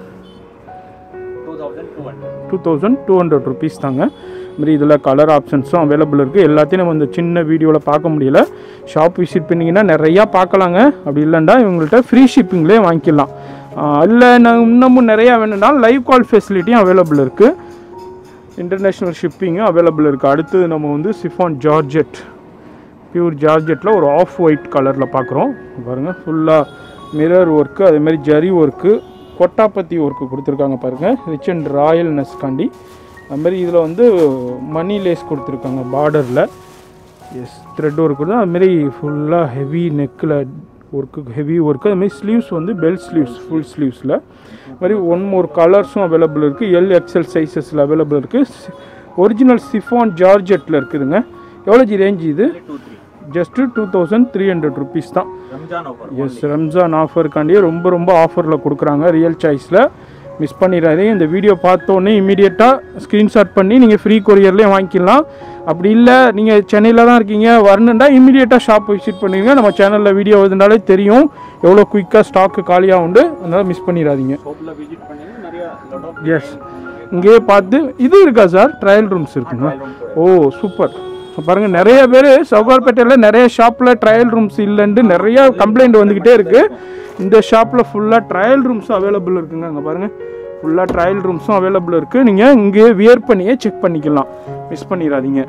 two thousand two hundred two thousand two hundred rupees தாங்க மாதிரி இதில் கலர் ஆப்ஷன்ஸும் அவைலபிள் இருக்குது எல்லாத்தையும் நம்ம இந்த சின்ன வீடியோவில் பார்க்க முடியல ஷாப் விசிட் பண்ணிங்கன்னா நிறையா பார்க்கலாங்க அப்படி இல்லைண்டா இவங்கள்ட்ட ஃப்ரீ ஷிப்பிங்லேயே வாங்கிக்கலாம் இல்லை நான் இன்னமும் நிறையா வேணும்னா லைவ் கால் ஃபெசிலிட்டியும் அவைலபிள் இருக்குது இன்டர்நேஷ்னல் ஷிப்பிங்கும் அவைலபிள் இருக்குது அடுத்தது நம்ம வந்து சிஃபான் ஜார்ஜெட் பியூர் ஜார்ஜெட்டில் ஒரு ஆஃப் ஒயிட் கலரில் பார்க்குறோம் பாருங்கள் ஃபுல்லாக மிரர் ஒர்க்கு அதேமாரி ஜரி ஒர்க்கு கொட்டாப்பத்தி ஒர்க்கு கொடுத்துருக்காங்க பாருங்கள் ரிச் அண்ட் ராயல்னஸ் காண்டி அது மாதிரி இதில் வந்து மணி லேஸ் கொடுத்துருக்காங்க பார்டரில் எஸ் த்ரெட் ஒர்க் தான் அதுமாரி ஃபுல்லாக ஹெவி நெக்கில் ஒர்க்கு ஹெவி ஒர்க்கு அதுமாரி ஸ்லீவ்ஸ் வந்து பெல் ஸ்லீவ்ஸ் ஃபுல் ஸ்லீவ்ஸில் மாதிரி ஒன் மோர் கலர்ஸும் அவைலபிள் இருக்குது எல் எக்ஸ்எல் சைஸஸில் அவைலபிள் இருக்குது ஒரிஜினல் சிஃபான் ஜார்ஜெட்டில் இருக்குதுங்க எவ்வளோ ஜி ரேஞ்ச் இது two three just two thousand three hundred rupees தான் ரம்ஜான் ஆஃபர் எஸ் ரம்ஜான் ஆஃபருக்காண்டியே ரொம்ப ரொம்ப ஆஃபரில் கொடுக்குறாங்க ரியல் சாய்ஸில் மிஸ் பண்ணிடாதீங்க இந்த வீடியோ பார்த்தோன்னே இமீடியட்டாக ஸ்க்ரீன்ஷாட் பண்ணி நீங்கள் ஃப்ரீ கொரியர்லேயே வாங்கிக்கலாம் அப்படி இல்லை நீங்கள் சென்னையில் தான் இருக்கீங்க வரணுண்டா இமீடியட்டாக ஷாப் விசிட் பண்ணுவீங்க நம்ம சேனலில் வீடியோ வருதுனாலே தெரியும் எவ்வளோ குயிக்காக ஸ்டாக்கு காலியாக உண்டு அதனால் மிஸ் பண்ணிடாதீங்க ஷாப்பில் விசிட் பண்ணி நிறைய lot of எஸ் இங்கேயே பார்த்து இது இருக்கா சார் ட்ரையல் ரூம்ஸ் இருக்குங்க trial room கூட. ஓ சூப்பர் பாருங்கள் நிறைய பேர் சவுகார்பேட்டையில் நிறைய ஷாப்பில் ட்ரையல் ரூம்ஸ் இல்லைன்ட்டு நிறைய கம்ப்ளைண்ட் வந்துக்கிட்டே இருக்குது இந்த ஷாப்பில் ஃபுல்லாக ட்ரையல் ரூம்ஸும் அவைலபிள் இருக்குங்க அங்கே பாருங்கள் ஃபுல்லாக ட்ரையல் ரூம்ஸும் அவைலபிள் இருக்குது நீங்கள் இங்கேயே வியர் பண்ணியே செக் பண்ணிக்கலாம் மிஸ் பண்ணிடாதீங்க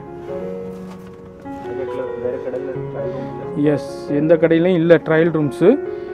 பக்கத்துல வேற கடையில் trial room இல்ல. எஸ் எந்த கடையிலையும் இல்லை ட்ரையல் ரூம்ஸு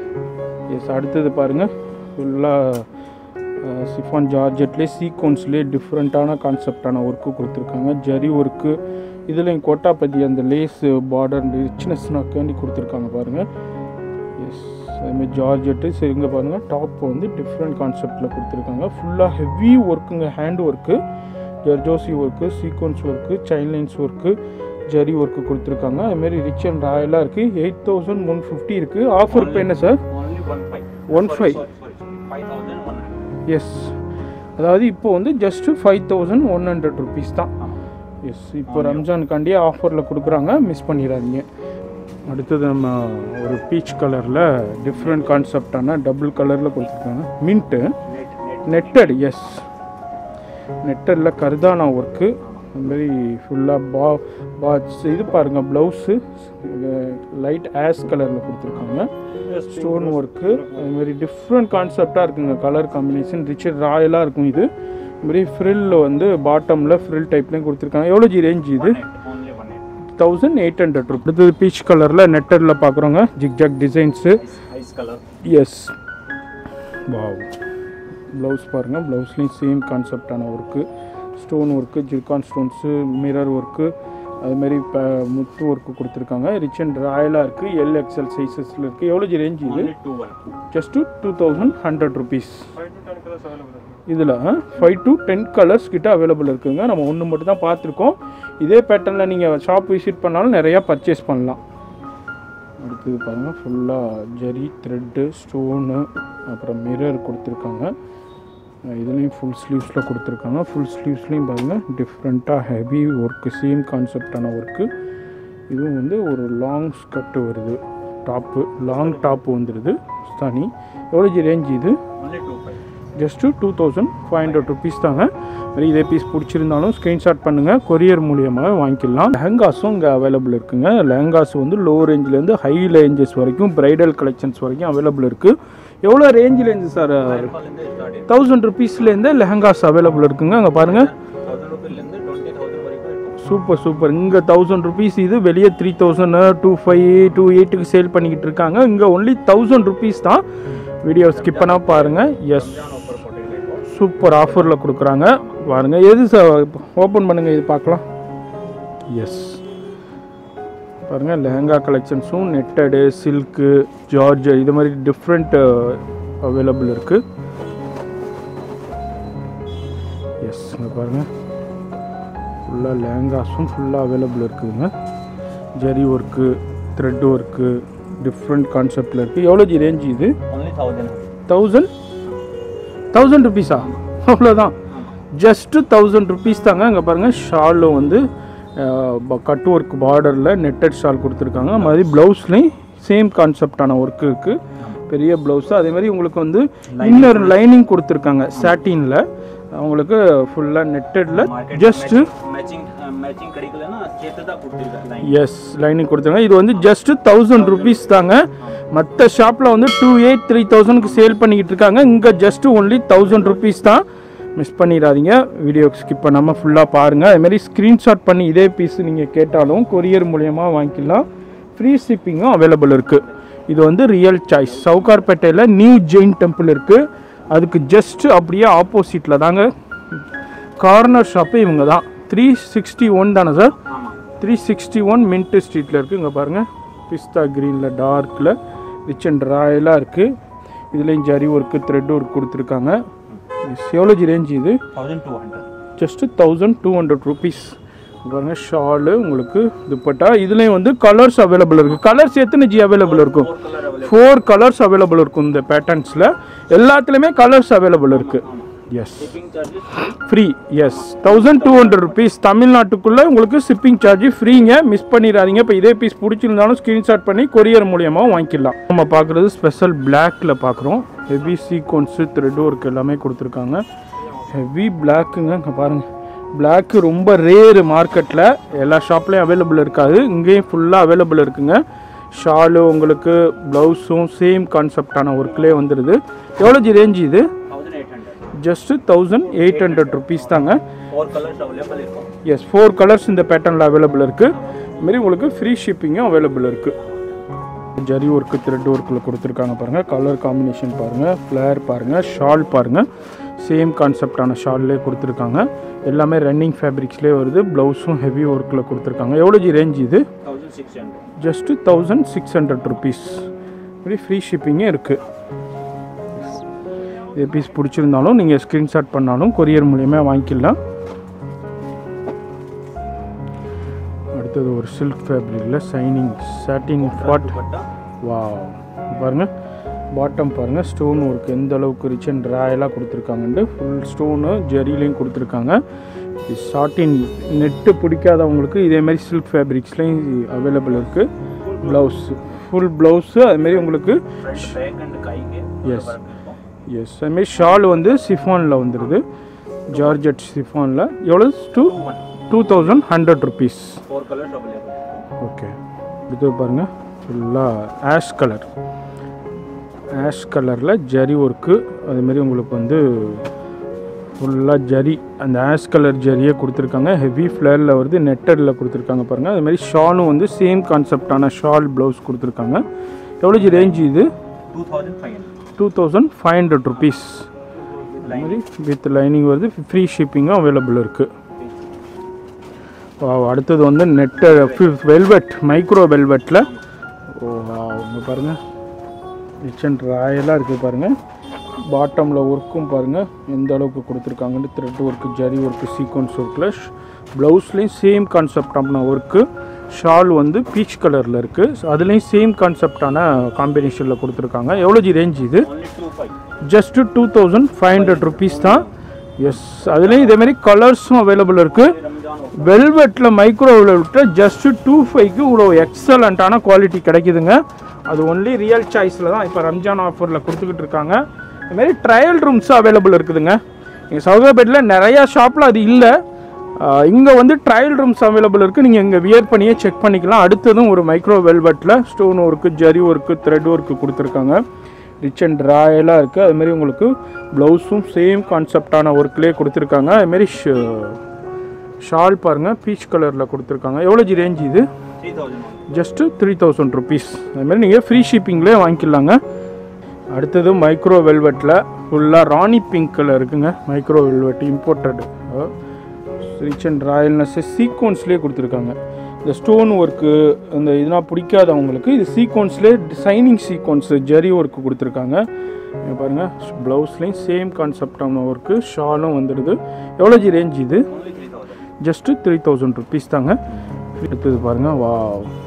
எஸ் அடுத்தது பாருங்கள் ஃபுல்லாக சிஃபான் ஜார்ஜெட்லேயே சீக்வன்ஸ்லேயே டிஃப்ரெண்ட்டான கான்செப்டான ஒர்க்கு கொடுத்துருக்காங்க ஜரி ஒர்க்கு இதுலேயும் கோட்டாப்பதி அந்த லேஸ் பார்டர் ரிச்னஸ்னாக்காண்டி கொடுத்துருக்காங்க பாருங்கள் எஸ் அதுமாதிரி ஜார்ஜெட்டு சரி இங்கே பாருங்கள் டாப் வந்து டிஃப்ரெண்ட் கான்செப்டில் கொடுத்துருக்காங்க ஃபுல்லாக ஹெவி ஒர்க்குங்க hand work zardozi work sequins work lines work zari work கொடுத்துருக்காங்க அதுமாரி ரிச் அண்ட் ராயலாக இருக்குது எயிட் தௌசண்ட் ஒன் ஃபிஃப்டி இருக்குது ஆஃபர் இப்போ என்ன sir Only one five. One Sorry, five. sorry, sorry. Five thousand one hundred. Yes அதாவது இப்போ வந்து just five thousand one hundred rupees தான் எஸ் இப்போ ரம்ஜானுக்காண்டியே ஆஃபரில் கொடுக்குறாங்க மிஸ் பண்ணிடாதீங்க அடுத்தது நம்ம ஒரு பீச் கலரில் டிஃப்ரெண்ட் கான்செப்டான டபுள் கலரில் கொடுத்துருக்காங்க mint Net, net. Netted yes நெட்டடில் கர்தானா ஒர்க்கு அதுமாரி ஃபுல்லாக பா பாட்ஸ் இது பாருங்கள் ப்ளவுஸு லைட் ஆஸ் கலரில் கொடுத்துருக்காங்க ஸ்டோன் ஒர்க்கு அதுமாரி டிஃப்ரெண்ட் கான்செப்டாக இருக்குங்க கலர் காம்பினேஷன் ரிச் ராயலாக இருக்கும் இது இதுமாரி ஃப்ரில் வந்து பாட்டமில் ஃப்ரில் டைப்லேயும் கொடுத்துருக்காங்க எவ்வளோ ஜி ரேஞ்ச் இது Net, only one net. Thousand eight hundred rupee அடுத்தது பீச் கலரில் நெட்டடில் பார்க்குறோங்க zigzag designs Ice, ice color. Yes wow blouse பாருங்கள் ப்ளவுஸ்லேயும் சேம் கான்செப்டான work stone work zircon stones mirror work அதுமாரி இப்போ முத்து ஒர்க்கு கொடுத்துருக்காங்க ரிச் அண்ட் ராயலாக இருக்குது எல் எக்ஸ்எல் சைஸஸில் இருக்குது எவ்வளோ ஜி ரேஞ்ச் இது Only two one. Just two thousand hundred rupees five to ten colours available இதில் ஃபைவ் டு டென் கலர்ஸ் கிட்ட அவைலபிள் இருக்குங்க நம்ம ஒன்று மட்டும் தான் பார்த்துருக்கோம் இதே பேட்டர்னில் நீங்கள் ஷாப் விசிட் பண்ணாலும் நிறையா பர்ச்சேஸ் பண்ணலாம் அடுத்தது பாருங்கள் ஃபுல்லாக ஜரி த்ரெட்டு ஸ்டோனு அப்புறம் மிரர் கொடுத்துருக்காங்க அஹ் இதுலேயும் ஃபுல் ஸ்லீவ்ஸில் கொடுத்துருக்காங்க ஃபுல் ஸ்லீவ்ஸ்லேயும் பாருங்கள் டிஃப்ரெண்ட்டாக ஹெவி ஒர்க்கு சேம் கான்செப்டான ஒர்க்கு இதுவும் வந்து ஒரு லாங் ஸ்கர்ட்டு வருது டாப்பு லாங் டாப்பு வந்துடுது தனி எவ்வளோ ஜி ரேஞ்ச் இது Only two five. Just two thousand five hundred rupees தாங்க மாதிரி இதே பீஸ் பிடிச்சிருந்தாலும் ஸ்க்ரீன்ஷாட் பண்ணுங்கள் கொரியர் மூலியமாக வாங்கிக்கலாம் லெஹங்காஸும் இங்கே அவைலபிள் இருக்குங்க லெஹங்காஸ் வந்து லோ ரேஞ்சிலேருந்து ஹை ரேஞ்சஸ் வரைக்கும் பிரைடல் கலெக்ஷன்ஸ் வரைக்கும் அவைலபிள் இருக்குது எவ்வளோ ரேஞ்சிலேருந்து sir Five call in the starting. Thousand ருபீஸ்லேருந்து லெஹங்காஸ் அவைலபிள் இருக்குங்க அங்கே பாருங்கள் Thousand rupees ல இருந்து twenty thousand வரைக்கும் இருக்கும். சூப்பர் சூப்பர் இங்கே தௌசண்ட் ருபீஸ் இது வெளியே three thousand two five two எயிட்டுக்கு சேல் பண்ணிக்கிட்டு இருக்காங்க இங்கே ஒன்லி தௌசண்ட் ருபீஸ் தான் வீடியோ ஸ்கிப் பண்ணால் பாருங்கள் yes Ramadan offer forty five. Super ஆஃபரில் கொடுக்குறாங்க பாருங்க எது சார் ஓப்பன் பண்ணுங்க இது பார்க்கலாம் எஸ் பாருங்கள் லெஹங்கா கலெக்ஷன்ஸும் நெட்டடு சில்க்கு ஜார்ஜ் இது மாதிரி டிஃப்ரெண்ட் அவைலபிள் இருக்குது எஸ் இங்கே பாருங்கள் ஃபுல்லாக லெஹங்காஸும் ஃபுல்லாக அவைலபிள் இருக்குதுங்க zari work thread work different கான்செப்டில் இருக்குது எவ்வளோ ஜி ரேஞ்ச் இது Only thousand. தௌசண்ட் தௌசண்ட் ருபீஸா அவ்வளோதான் ஜஸ்ட்டு தௌசண்ட் ருபீஸ் தாங்க இங்கே பாருங்கள் ஷாலில் வந்து கட் ஒர்க் பார்டரில் நெட்டட் ஷால் கொடுத்துருக்காங்க அது மாதிரி ப்ளவுஸ்லேயும் சேம் கான்செப்டான ஒர்க் இருக்குது பெரிய ப்ளவுஸு அதே மாதிரி உங்களுக்கு வந்து இன்னொரு லைனிங் கொடுத்துருக்காங்க சாட்டினில் அவங்களுக்கு ஃபுல்லாக நெட்டடில் Market just matching uh, matching கிடைக்கலன்னா சேர்த்து தான் கொடுத்துருக்காங்க line. எஸ் லைனிங் கொடுத்துருங்க இது வந்து ஜஸ்ட் தௌசண்ட் ருபீஸ் தாங்க மற்ற ஷாப்பில் வந்து டூ எயிட் த்ரீ தௌசண்ட்க்கு சேல் பண்ணிக்கிட்டு இருக்காங்க இங்கே ஜஸ்ட் ஒன்லி தௌசண்ட் ருபீஸ் தான் மிஸ் பண்ணிடாதீங்க வீடியோ ஸ்கிப் பண்ணாமல் ஃபுல்லாக பாருங்கள் அதுமாரி ஸ்க்ரீன்ஷாட் பண்ணி இதே பீஸ் நீங்கள் கேட்டாலும் கொரியர் மூலியமாக வாங்கிக்கலாம் ஃப்ரீ ஷிப்பிங்கும் அவைலபிள் இருக்குது இது வந்து ரியல் சாய்ஸ் சவுகார்பேட்டையில் நியூ ஜெயின் டெம்பிள் இருக்குது அதுக்கு ஜஸ்ட் அப்படியே ஆப்போசிட்டில் தாங்க கார்னர் ஷாப்பு இவங்க தான் த்ரீ சிக்ஸ்டி ஒன் தானே சார் ஆமாம் த்ரீ சிக்ஸ்டி ஒன் மின்ட் ஸ்ட்ரீட்டில் இருக்குது இங்கே பாருங்கள் பிஸ்தா க்ரீனில் டார்க்கில் ரிச் அண்ட் ராயலாக இருக்குது இதுலேயும் ஜரி ஒர்க்கு த்ரெட் ஒர்க் கொடுத்துருக்காங்க எவ்வளோஜி ரேஞ்ச் இது thousand two hundred just thousand two hundred rupees பாருங்கள் ஷாலு உங்களுக்கு துப்பட்டா இதுலேயும் வந்து கலர்ஸ் அவைலபிள் இருக்குது கலர்ஸ் எத்தனை ஜி அவைலபிள் இருக்கும் four colour available four colours available இருக்கும் இந்த பேட்டர்ன்ஸில் எல்லாத்துலேயுமே கலர்ஸ் அவைலபிள் இருக்குது yes shipping charges free yes thousand two hundred rupees தமிழ்நாட்டுக்குள்ளே உங்களுக்கு ஷிப்பிங் சார்ஜ் ஃப்ரீங்க மிஸ் பண்ணிடாதீங்க இப்போ இதே பீஸ் பிடிச்சிருந்தாலும் ஸ்க்ரீன்ஷாட் பண்ணி கொரியர் மூலியமாக வாங்கிக்கலாம் நம்ம பார்க்குறது ஸ்பெஷல் பிளாக்ல பார்க்குறோம் ஹெவி சீக்வன்ஸு த்ரெட் ஒர்க் எல்லாமே கொடுத்துருக்காங்க ஹெவி பிளாக்குங்க இங்கே பாருங்கள் பிளாக்கு ரொம்ப ரேரு மார்க்கெட்டில் எல்லா ஷாப்லேயும் அவைலபிள் இருக்காது இங்கேயும் ஃபுல்லாக அவைலபிள் இருக்குங்க ஷாலு உங்களுக்கு ப்ளவுஸும் சேம் கான்செப்டான ஒர்க்லேயே வந்துடுது எவ்வளோ ஜி ரேஞ்ச் இது thousand eight hundred just thousand eight hundred rupees தாங்க ஃபோர் கலர்ஸ் அவைலபிள் இருக்கும் எஸ் ஃபோர் கலர்ஸ் இந்த பேட்டர்னில் அவைலபிள் இருக்குது இதுமாரி உங்களுக்கு ஃப்ரீ ஷிப்பிங்கும் அவைலபிள் இருக்குது ஜரி ஒர்க்கு த்ரெட் ஒர்க்கில் கொடுத்துருக்காங்க பாருங்கள் கலர் காம்பினேஷன் பாருங்கள் ஃப்ளேர் பாருங்கள் ஷால் பாருங்கள் சேம் கான்செப்டான ஷால்லே கொடுத்துருக்காங்க எல்லாமே ரன்னிங் ஃபேப்ரிக்ஸ்லேயே வருது ப்ளவுஸும் ஹெவி ஒர்க்கில் கொடுத்துருக்காங்க எவ்வளோ ஜி ரேஞ்ச் இது thousand six hundred just thousand six hundred rupees இப்படி ஃப்ரீ ஷிப்பிங்கே இருக்குது இது பீஸ் பிடிச்சிருந்தாலும் நீங்கள் ஸ்க்ரீன்ஷாட் பண்ணாலும் கொரியர் மூலியமா வாங்கிக்கலாம் அடுத்தது ஒரு சில்க் ஃபேப்ரிக்கில் சைனிங் சாட்டின் ஃபாட் பட்டா வா பாருங்கள் பாட்டம் பாருங்கள் ஸ்டோன் ஒர்க் எந்த அளவுக்கு ரிச் அண்ட் ராயலாக கொடுத்துருக்காங்கன்ட்டு ஃபுல் ஸ்டோனு ஜெரிலையும் கொடுத்துருக்காங்க இது சாட்டின் நெட்டு பிடிக்காதவங்களுக்கு இதேமாரி சில்க் ஃபேப்ரிக்ஸ்லேயும் அவைலபிள் இருக்குது ப்ளவுஸ் ஃபுல் ப்ளவுஸு அதுமாரி உங்களுக்கு ஃப்ரண்ட் பேக் அண்ட் கைக்கு Yes. எஸ் அதுமாரி ஷால் வந்து சிஃபானில் வந்துடுது ஜார்ஜெட் சிஃபானில் எவ்வளோ two one two thousand hundred rupees four colours available okay இது பாருங்கள் ஃபுல்லாக ஆஷ் கலர் ஆஷ் கலரில் ஜரி ஒர்க்கு அதுமாரி உங்களுக்கு வந்து ஃபுல்லாக ஜரி அந்த ஆஷ் கலர் ஜரியே கொடுத்துருக்காங்க ஹெவி ஃப்ளேரில் வருது நெட்டடில் கொடுத்துருக்காங்க பாருங்கள் அதுமாரி ஷாலும் வந்து சேம் கான்செப்டான ஷால் ப்ளவுஸ் கொடுத்துருக்காங்க எவ்வளோ ஜி ரேஞ்ச் இது two thousand five hundred two thousand five hundred rupees மாதிரி வித் லைனிங் வருது ஃப்ரீ ஷிப்பிங்கும் அவைலபிள் இருக்குது அடுத்தது வந்து நெட்டு வெல்வெட் மைக்ரோ வெல்வெட்டில் ஓ இங்கே பாருங்கள் ரிச் அண்ட் ராயலாக இருக்குது பாருங்கள் பாட்டமில் ஒர்க்கும் பாருங்கள் எந்த அளவுக்கு கொடுத்துருக்காங்கன்னு thread work zari work sequins ஒர்க்கில் ப்ளவுஸ்லேயும் சேம் கான்செப்டான ஒர்க்கு ஷால் வந்து பீச் கலரில் இருக்குது அதுலேயும் சேம் கான்செப்டான காம்பினேஷனில் கொடுத்துருக்காங்க எவ்வளோ ஜி ரேஞ்ச் இது only two five just two thousand five hundred rupees தான் எஸ் அதுலேயும் இதேமாரி கலர்ஸும் அவைலபிள் இருக்குது ரம்ஜான் வெல்வெட்டில் மைக்ரோ வெல்வெட்டில் ஜஸ்ட்டு டூ ஃபைவ்க்கு இவ்வளோ எக்ஸலண்ட்டான குவாலிட்டி கிடைக்குதுங்க அது ஒன்லி ரியல் சாய்ஸில் தான் இப்போ ரம்ஜான் ஆஃபரில் கொடுத்துக்கிட்டு இருக்காங்க இதுமாரி ட்ரையல் ரூம்ஸும் அவைலபிள் இருக்குதுங்க எங்கள் சௌகாபேட்டில் நிறையா ஷாப்பில் அது இல்லை இங்கே வந்து ட்ரையல் ரூம்ஸ் அவைலபிள் இருக்குது நீங்கள் இங்கே வியர் பண்ணியே செக் பண்ணிக்கலாம் அடுத்ததும் ஒரு மைக்ரோ வெல்வெட்டில் stone work zari work thread work கொடுத்துருக்காங்க ரிச் அண்ட் ராயலாக இருக்குது அதுமாரி உங்களுக்கு ப்ளவுஸும் சேம் கான்செப்டான ஒர்க்லேயே கொடுத்துருக்காங்க அதுமாரி ஷால் பாருங்கள் பீச் கலரில் கொடுத்துருக்காங்க எவ்வளோ ஜி ரேஞ்ச் இது three thousand just three thousand rupees அதுமாரி நீங்கள் ஃப்ரீ ஷிப்பிங்லேயே வாங்கிக்கலாங்க அடுத்தது மைக்ரோ வெல்வெட்டில் ஃபுல்லாக ராணி பிங்க்கில் இருக்குங்க micro velvet imported rich and royalness சீக்வன்ஸ்லேயே கொடுத்துருக்காங்க இந்த ஸ்டோன் ஒர்க்கு அந்த இதெல்லாம் பிடிக்காதவங்களுக்கு இது சீக்வன்ஸ்லேயே சைனிங் சீக்வன்ஸ் ஜரி ஒர்க்கு கொடுத்துருக்காங்க இங்க பாருங்கள் ப்ளவுஸ்லேயும் சேம் கான்செப்டான ஒர்க்கு ஷாலும் வந்துடுது எவ்வளோ ஜி ரேஞ்ச் இது only three thousand just three thousand rupees தாங்க அடுத்தது பாருங்கள் வா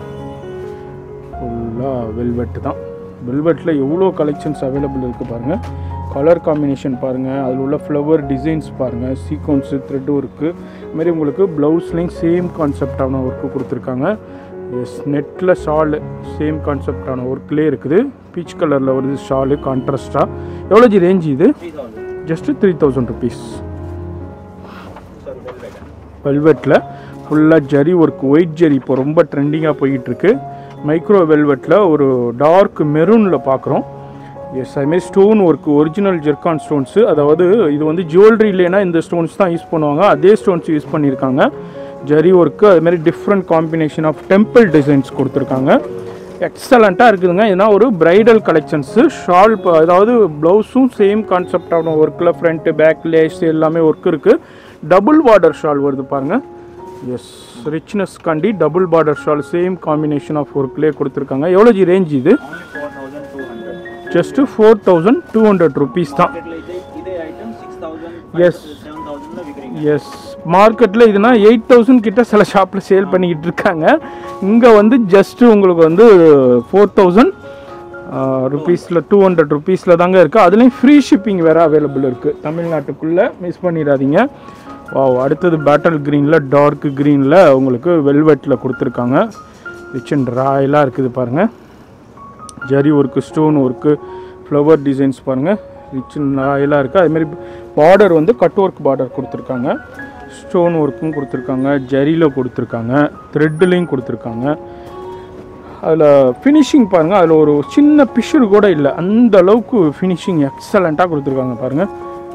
ஃபுல்லாக வெல்வெட் தான் வெல்வெட்டில் எவ்வளோ கலெக்ஷன்ஸ் அவைலபிள் இருக்குது பாருங்கள் கலர் காம்பினேஷன் பாருங்கள் அதில் உள்ள ஃப்ளவர் டிசைன்ஸ் பாருங்கள் சீக்வன்ஸு த்ரெட் ஒர்க்கு இதுமாரி உங்களுக்கு ப்ளவுஸ்லேயும் சேம் கான்செப்டான ஒர்க்கு கொடுத்துருக்காங்க எஸ் நெட்டில் ஷாலு சேம் கான்செப்டான ஒர்க்லேயே இருக்குது பீச் கலரில் வருது ஷாலு கான்ட்ராஸ்டாக எவ்வளோ ஜி ரேஞ்ச் இது three thousand just three thousand rupees sir velvet வெல்வெட்டில் ஃபுல்லாக ஜரி ஒர்க் ஒயிட் ஜரி இப்போ ரொம்ப ட்ரெண்டிங்காக போயிட்டுருக்கு மைக்ரோ வெல்வெட்டில் ஒரு டார்க் மெரூனில் பார்க்குறோம் எஸ் அதுமாரி stone work original zircon stones அதாவது இது வந்து ஜுவல்லரிலேனா இந்த ஸ்டோன்ஸ் தான் யூஸ் பண்ணுவாங்க அதே ஸ்டோன்ஸ் யூஸ் பண்ணியிருக்காங்க ஜரி ஒர்க்கு அதுமாரி different combination of temple designs கொடுத்துருக்காங்க எக்ஸலண்ட்டாக இருக்குதுங்க இதுனா ஒரு பிரைடல் கலெக்ஷன்ஸு ஷால் அதாவது ப்ளவுஸும் சேம் கான்செப்ட் ஆகணும் ஒர்க்கில் ஃப்ரண்ட்டு பேக் லேஸ் எல்லாமே ஒர்க் இருக்குது டபுள் பார்டர் ஷால் வருது பாருங்கள் எஸ் ரிச்னஸ் காண்டி double border shawl same combination of ஒர்க்லேயே கொடுத்துருக்காங்க எவ்வளோ ஜி ரேஞ்ச் இது only 4200 just four thousand two hundred rupees தான் మార్కెట్లో అయితే ఇదే item six thousand Yes. Seven thousand లో విక్రీ எஸ் மார்க்கெட்டில் இதுனா எயிட் தௌசண்ட் கிட்ட சில ஷாப்பில் சேல் பண்ணிக்கிட்டு இருக்காங்க இங்கே வந்து ஜஸ்ட்டு உங்களுக்கு வந்து ஃபோர் தௌசண்ட் ருபீஸில் டூ ஹண்ட்ரட் ருபீஸில் தாங்க இருக்குது அதுலேயும் ஃப்ரீ ஷிப்பிங் வேறு அவைலபிள் இருக்குது தமிழ்நாட்டுக்குள்ளே மிஸ் பண்ணிடாதீங்க வாவ் அடுத்தது பேட்டல் க்ரீனில் டார்க் க்ரீனில் உங்களுக்கு வெல்வெட்டில் கொடுத்துருக்காங்க ரிச் அண்ட் ராயலாக இருக்குது பாருங்கள் zari work stone work flower designs பாருங்கள் ரிச் ராயலாக இருக்குது அதுமாரி பார்டர் வந்து கட் ஒர்க் பார்டர் கொடுத்துருக்காங்க ஸ்டோன் ஒர்க்கும் கொடுத்துருக்காங்க ஜரியில் கொடுத்துருக்காங்க த்ரெட்லேயும் கொடுத்துருக்காங்க அதில் ஃபினிஷிங் பாருங்கள் அதில் ஒரு சின்ன பிஷர் கூட இல்லை அந்த அளவுக்கு ஃபினிஷிங் எக்ஸலண்ட்டாக கொடுத்துருக்காங்க பாருங்கள்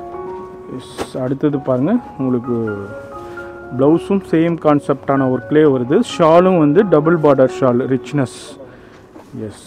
எஸ் அடுத்தது பாருங்கள் உங்களுக்கு ப்ளவுஸும் சேம் கான்செப்டான ஒர்க்லேயே வருது ஷாலும் வந்து double border shawl richness yes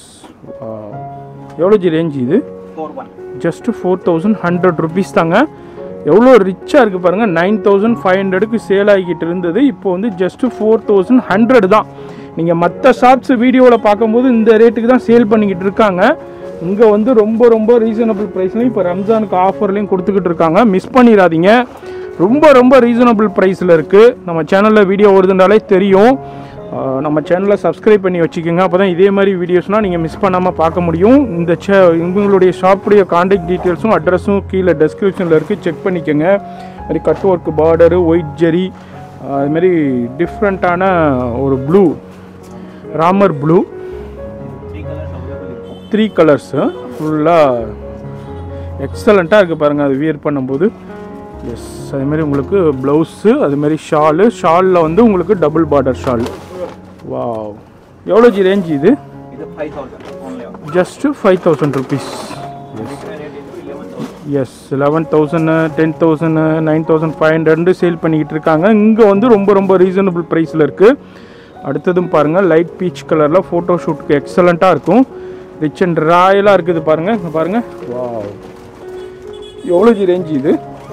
எவ்வளோ ஜி ரேஞ்ச் இது four one just four thousand hundred rupees தாங்க எவ்வளோ ரிச்சாக இருக்குது பாருங்கள் நைன் தௌசண்ட் ஃபைவ் ஹண்ட்ரடுக்கு சேல் ஆகிக்கிட்டு இருந்தது இப்போ வந்து ஜஸ்ட்டு ஃபோர் தௌசண்ட் ஹண்ட்ரட் தான் நீங்கள் மற்ற ஷாப்ஸ் வீடியோவில் பார்க்கும்போது இந்த ரேட்டுக்கு தான் சேல் பண்ணிக்கிட்டு இருக்காங்க இங்கே வந்து ரொம்ப ரொம்ப ரீசனபிள் ப்ரைஸ்லையும் இப்போ ரம்ஜானுக்கு ஆஃபர்லையும் கொடுத்துக்கிட்டு இருக்காங்க மிஸ் பண்ணிடாதீங்க ரொம்ப ரொம்ப ரீசனபிள் ப்ரைஸில் இருக்குது நம்ம சேனலில் வீடியோ வருதுனாலே தெரியும் ஆஹ் நம்ம சேனலை சப்ஸ்கிரைப் பண்ணி வச்சுக்கோங்க அப்போ தான் இதே மாதிரி வீடியோஸ்னால் நீங்கள் மிஸ் பண்ணாமல் பார்க்க முடியும் இந்த சே இவங்களுடைய ஷாப்புடைய காண்டாக்ட் டீட்டெயில்ஸும் அட்ரஸும் கீழே டெஸ்கிரிப்ஷனில் இருக்குது செக் பண்ணிக்கோங்க மாதிரி cut work border white zari அதுமாரி டிஃப்ரெண்ட்டான ஒரு blue Ramar blue three colours available இருக்கும் த்ரீ கலர்ஸு ஃபுல்லாக எக்ஸலண்ட்டாக இருக்குது பாருங்கள் அது வியர் பண்ணும்போது எஸ் அதுமாரி உங்களுக்கு ப்ளவுஸு அதுமாரி ஷாலு ஷாலில் வந்து உங்களுக்கு டபுள் பார்டர் ஷால் வாவ் எவ்வளோ ஜி ரேஞ்ச் இது ఇది five thousand only just five thousand rupees rate ఇది eleven thousand yes eleven thousand ten thousand nine thousand five hundred sale பண்ணிக்கிட்டு இருக்காங்க இங்கே வந்து ரொம்ப ரொம்ப ரீசனபிள் ப்ரைஸில் இருக்குது அடுத்ததும் பாருங்கள் லைட் பீச் கலரில் ஃபோட்டோ ஷூட்டுக்கு எக்ஸலண்ட்டாக இருக்கும் ரிச் அண்ட் ராயலாக இருக்குது பாருங்கள் இங்கே பாருங்கள் வாவ் எவ்வளோ ஜி ரேஞ்ச் இது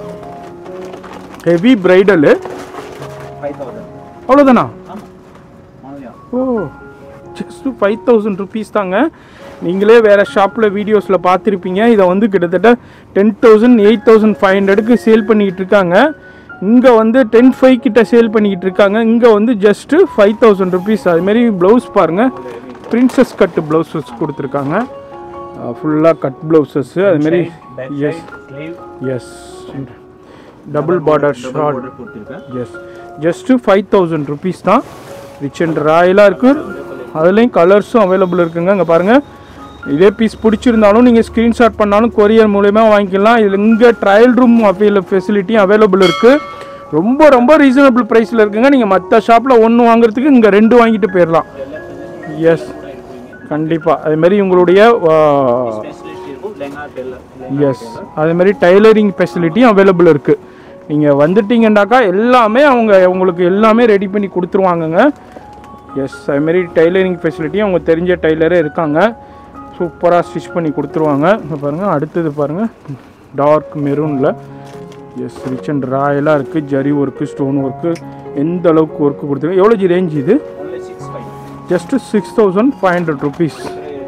ஹெவி பிரைடலு ఫైవ్ థౌసండ్ அவ்வளோதானா only oh just five thousand rupees தாங்க நீங்களே வேறு ஷாப்பில் வீடியோஸில் பார்த்துருப்பீங்க இதை வந்து கிட்டத்தட்ட ten thousand eight thousand five ஹண்ட்ரடுக்கு சேல் பண்ணிக்கிட்டு இருக்காங்க இங்கே வந்து டென் ஃபைவ் கிட்ட சேல் பண்ணிக்கிட்டு இருக்காங்க இங்கே வந்து ஜஸ்ட்டு ஃபைவ் தௌசண்ட் ருபீஸ் அதுமாரி ப்ளவுஸ் பாருங்கள் பிரின்சஸ் கட்டு ப்ளவுசஸ் கொடுத்துருக்காங்க ஃபுல்லாக கட் ப்ளவுசஸ்ஸு அதுமாரி yes sleeve yes double border short கொடுத்துருக்கேன் yes just five thousand rupees தான் ரிச் அண்ட் ராயலாக இருக்குது அதுலேயும் கலர்ஸும் அவைலபிள் இருக்குங்க இங்கே பாருங்கள் இதே பீஸ் பிடிச்சிருந்தாலும் நீங்கள் ஸ்க்ரீன்ஷாட் பண்ணாலும் கொரியர் மூலயமா வாங்கிக்கலாம் இதில் இங்கே ட்ரையல் ரூம் அவைல ஃபெசிலிட்டியும் அவைலபிள் இருக்குது ரொம்ப ரொம்ப ரீசனபிள் ப்ரைஸில் இருக்குங்க நீங்கள் மற்ற ஷாப்பில் ஒன்று வாங்குறதுக்கு இங்கே ரெண்டு வாங்கிட்டு போயிடலாம் எஸ் கண்டிப்பாக அதுமாரி உங்களுடைய ஸ்பெஷலிஸ்ட் இருக்கும் லெங்கா டெல்லர் எஸ் அதேமாரி டைலரிங் ஃபெசிலிட்டியும் அவைலபிள் இருக்குது நீங்கள் வந்துட்டீங்கன்னாக்கா எல்லாமே அவங்க உங்களுக்கு எல்லாமே ரெடி பண்ணி கொடுத்துருவாங்கங்க எஸ் அதுமாரி டைலரிங் ஃபெசிலிட்டியும் அவங்க தெரிஞ்ச டைலரே இருக்காங்க சூப்பராக ஸ்டிச் பண்ணி கொடுத்துருவாங்க இங்கே பாருங்கள் அடுத்தது பாருங்கள் டார்க் மெரூனில் எஸ் ரிச் அண்ட் ராயலாக இருக்குது ஜரி ஒர்க்கு ஸ்டோன் ஒர்க்கு எந்த அளவுக்கு ஒர்க்கு கொடுத்துருக்கு எவ்வளோ ஜி ரேஞ்ச் இது only six five just six thousand five hundred rupees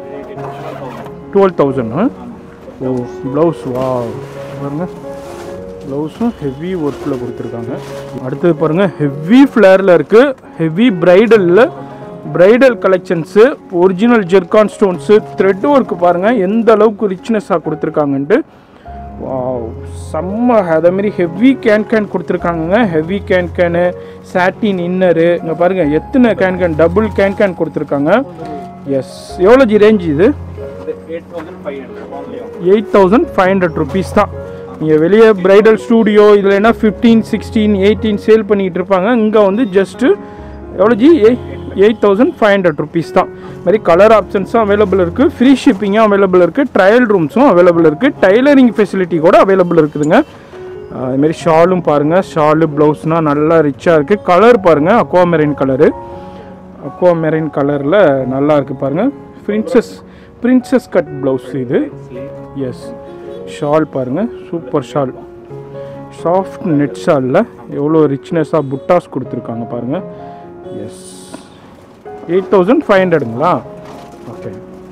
twelve thousand oh blouse வா பாருங்க ப்ளவுஸும் ஹெவி ஒர்க்கில் கொடுத்துருக்காங்க அடுத்தது பாருங்கள் ஹெவி ஃப்ளேரில் இருக்குது ஹெவி ப்ரைடலில் bridal collections original zircon stones thread work பாருங்கள் எந்த அளவுக்கு ரிச்னஸாக கொடுத்துருக்காங்கன்ட்டு வாவ் செம்ம அதேமாரி ஹெவி கேன் கேன் கொடுத்துருக்காங்கங்க heavy can can satin inner இங்கே பாருங்கள் எத்தனை can can double can can கொடுத்துருக்காங்க எஸ் எவ்வளோ ஜி ரேஞ்ச் இது eight thousand five hundred only eight thousand five hundred rupees தான் நீங்கள் வெளியே பிரைடல் ஸ்டூடியோ இதில் என்ன ஃபிஃப்டீன் சிக்ஸ்டீன் எயிட்டீன் சேல் பண்ணிக்கிட்டு இருப்பாங்க இங்கே வந்து ஜஸ்ட்டு எவ்வளோ ஜி eight thousand five hundred rupees தான் மாதிரி கலர் ஆப்ஷன்ஸும் அவைலபிள் இருக்குது ஃப்ரீ ஷிப்பிங்கும் அவைலபிள் இருக்குது ட்ரையல் ரூம்ஸும் அவைலபிள் இருக்குது டைலரிங் ஃபெசிலிட்டி கூட அவைலபிள் இருக்குதுங்க அதுமாரி ஷாலும் பாருங்கள் ஷாலு ப்ளவுஸ்னால் நல்லா ரிச்சாக இருக்குது கலர் பாருங்கள் அக்வாமெரின் கலரு அக்வா மெரைன் கலரில் நல்லா இருக்குது பாருங்கள் பிரின்சஸ் பிரின்சஸ் கட் ப்ளவுஸ் இது எஸ் ஷால் பாருங்கள் சூப்பர் ஷால் சாஃப்ட் நெட் ஷாலில் எவ்வளோ ரிச்னஸாக புட்டாஸ் கொடுத்துருக்காங்க பாருங்கள் எஸ் எயிட் தௌசண்ட் ஃபைவ் ஹண்ட்ரடுங்களா ஓகே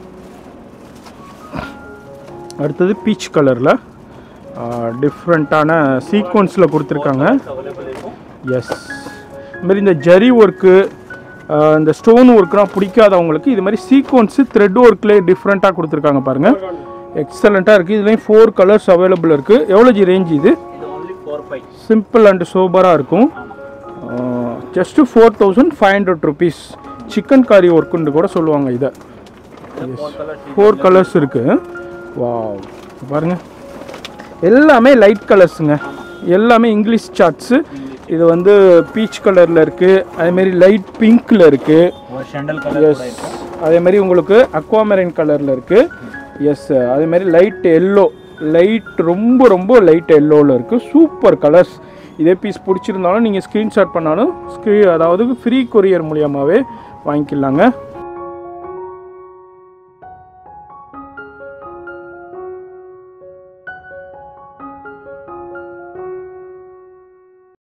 அடுத்தது பீச் கலரில் டிஃப்ரெண்ட்டான சீக்வன்ஸில் கொடுத்துருக்காங்க அவைலபிள் இருக்கும் எஸ் இதுமாரி இந்த ஜரி ஒர்க்கு இந்த ஸ்டோன் ஒர்க்லாம் பிடிக்காதவங்களுக்கு இது மாதிரி சீக்வன்ஸு த்ரெட் ஒர்க்லேயே டிஃப்ரெண்ட்டாக கொடுத்துருக்காங்க பாருங்கள் எக்ஸலண்ட்டாக இருக்குது இதுலேயும் ஃபோர் கலர்ஸ் அவைலபிள் இருக்குது எவ்வளோ ஜி ரேஞ்ச் இது இது only four five simple and சோபராக இருக்கும் just four thousand five hundred rupees chikankari ஒர்க்குன்னு கூட சொல்லுவாங்க இதை ஃபோர் கலர் ஃபோர் கலர்ஸ் இருக்குது வா பாருங்கள் எல்லாமே லைட் கலர்ஸுங்க எல்லாமே இங்கிலீஷ் சார்ட்ஸு இது வந்து பீச் கலரில் இருக்குது அதேமாரி லைட் பிங்க்கில் இருக்குது ஒரு ஷண்டல் கலர் எஸ் அதேமாரி உங்களுக்கு அக்வாமெரைன் கலரில் இருக்குது எஸ் அதேமாரி லைட் எல்லோ லைட் ரொம்ப ரொம்ப லைட் எல்லோவில் இருக்குது சூப்பர் கலர்ஸ் இதே பீஸ் பிடிச்சிருந்தாலும் நீங்கள் ஸ்க்ரீன்ஷாட் பண்ணாலும் ஸ்க்ரீ அதாவது ஃப்ரீ கொரியர் மூலியமாகவே வாங்கிக்கலாங்க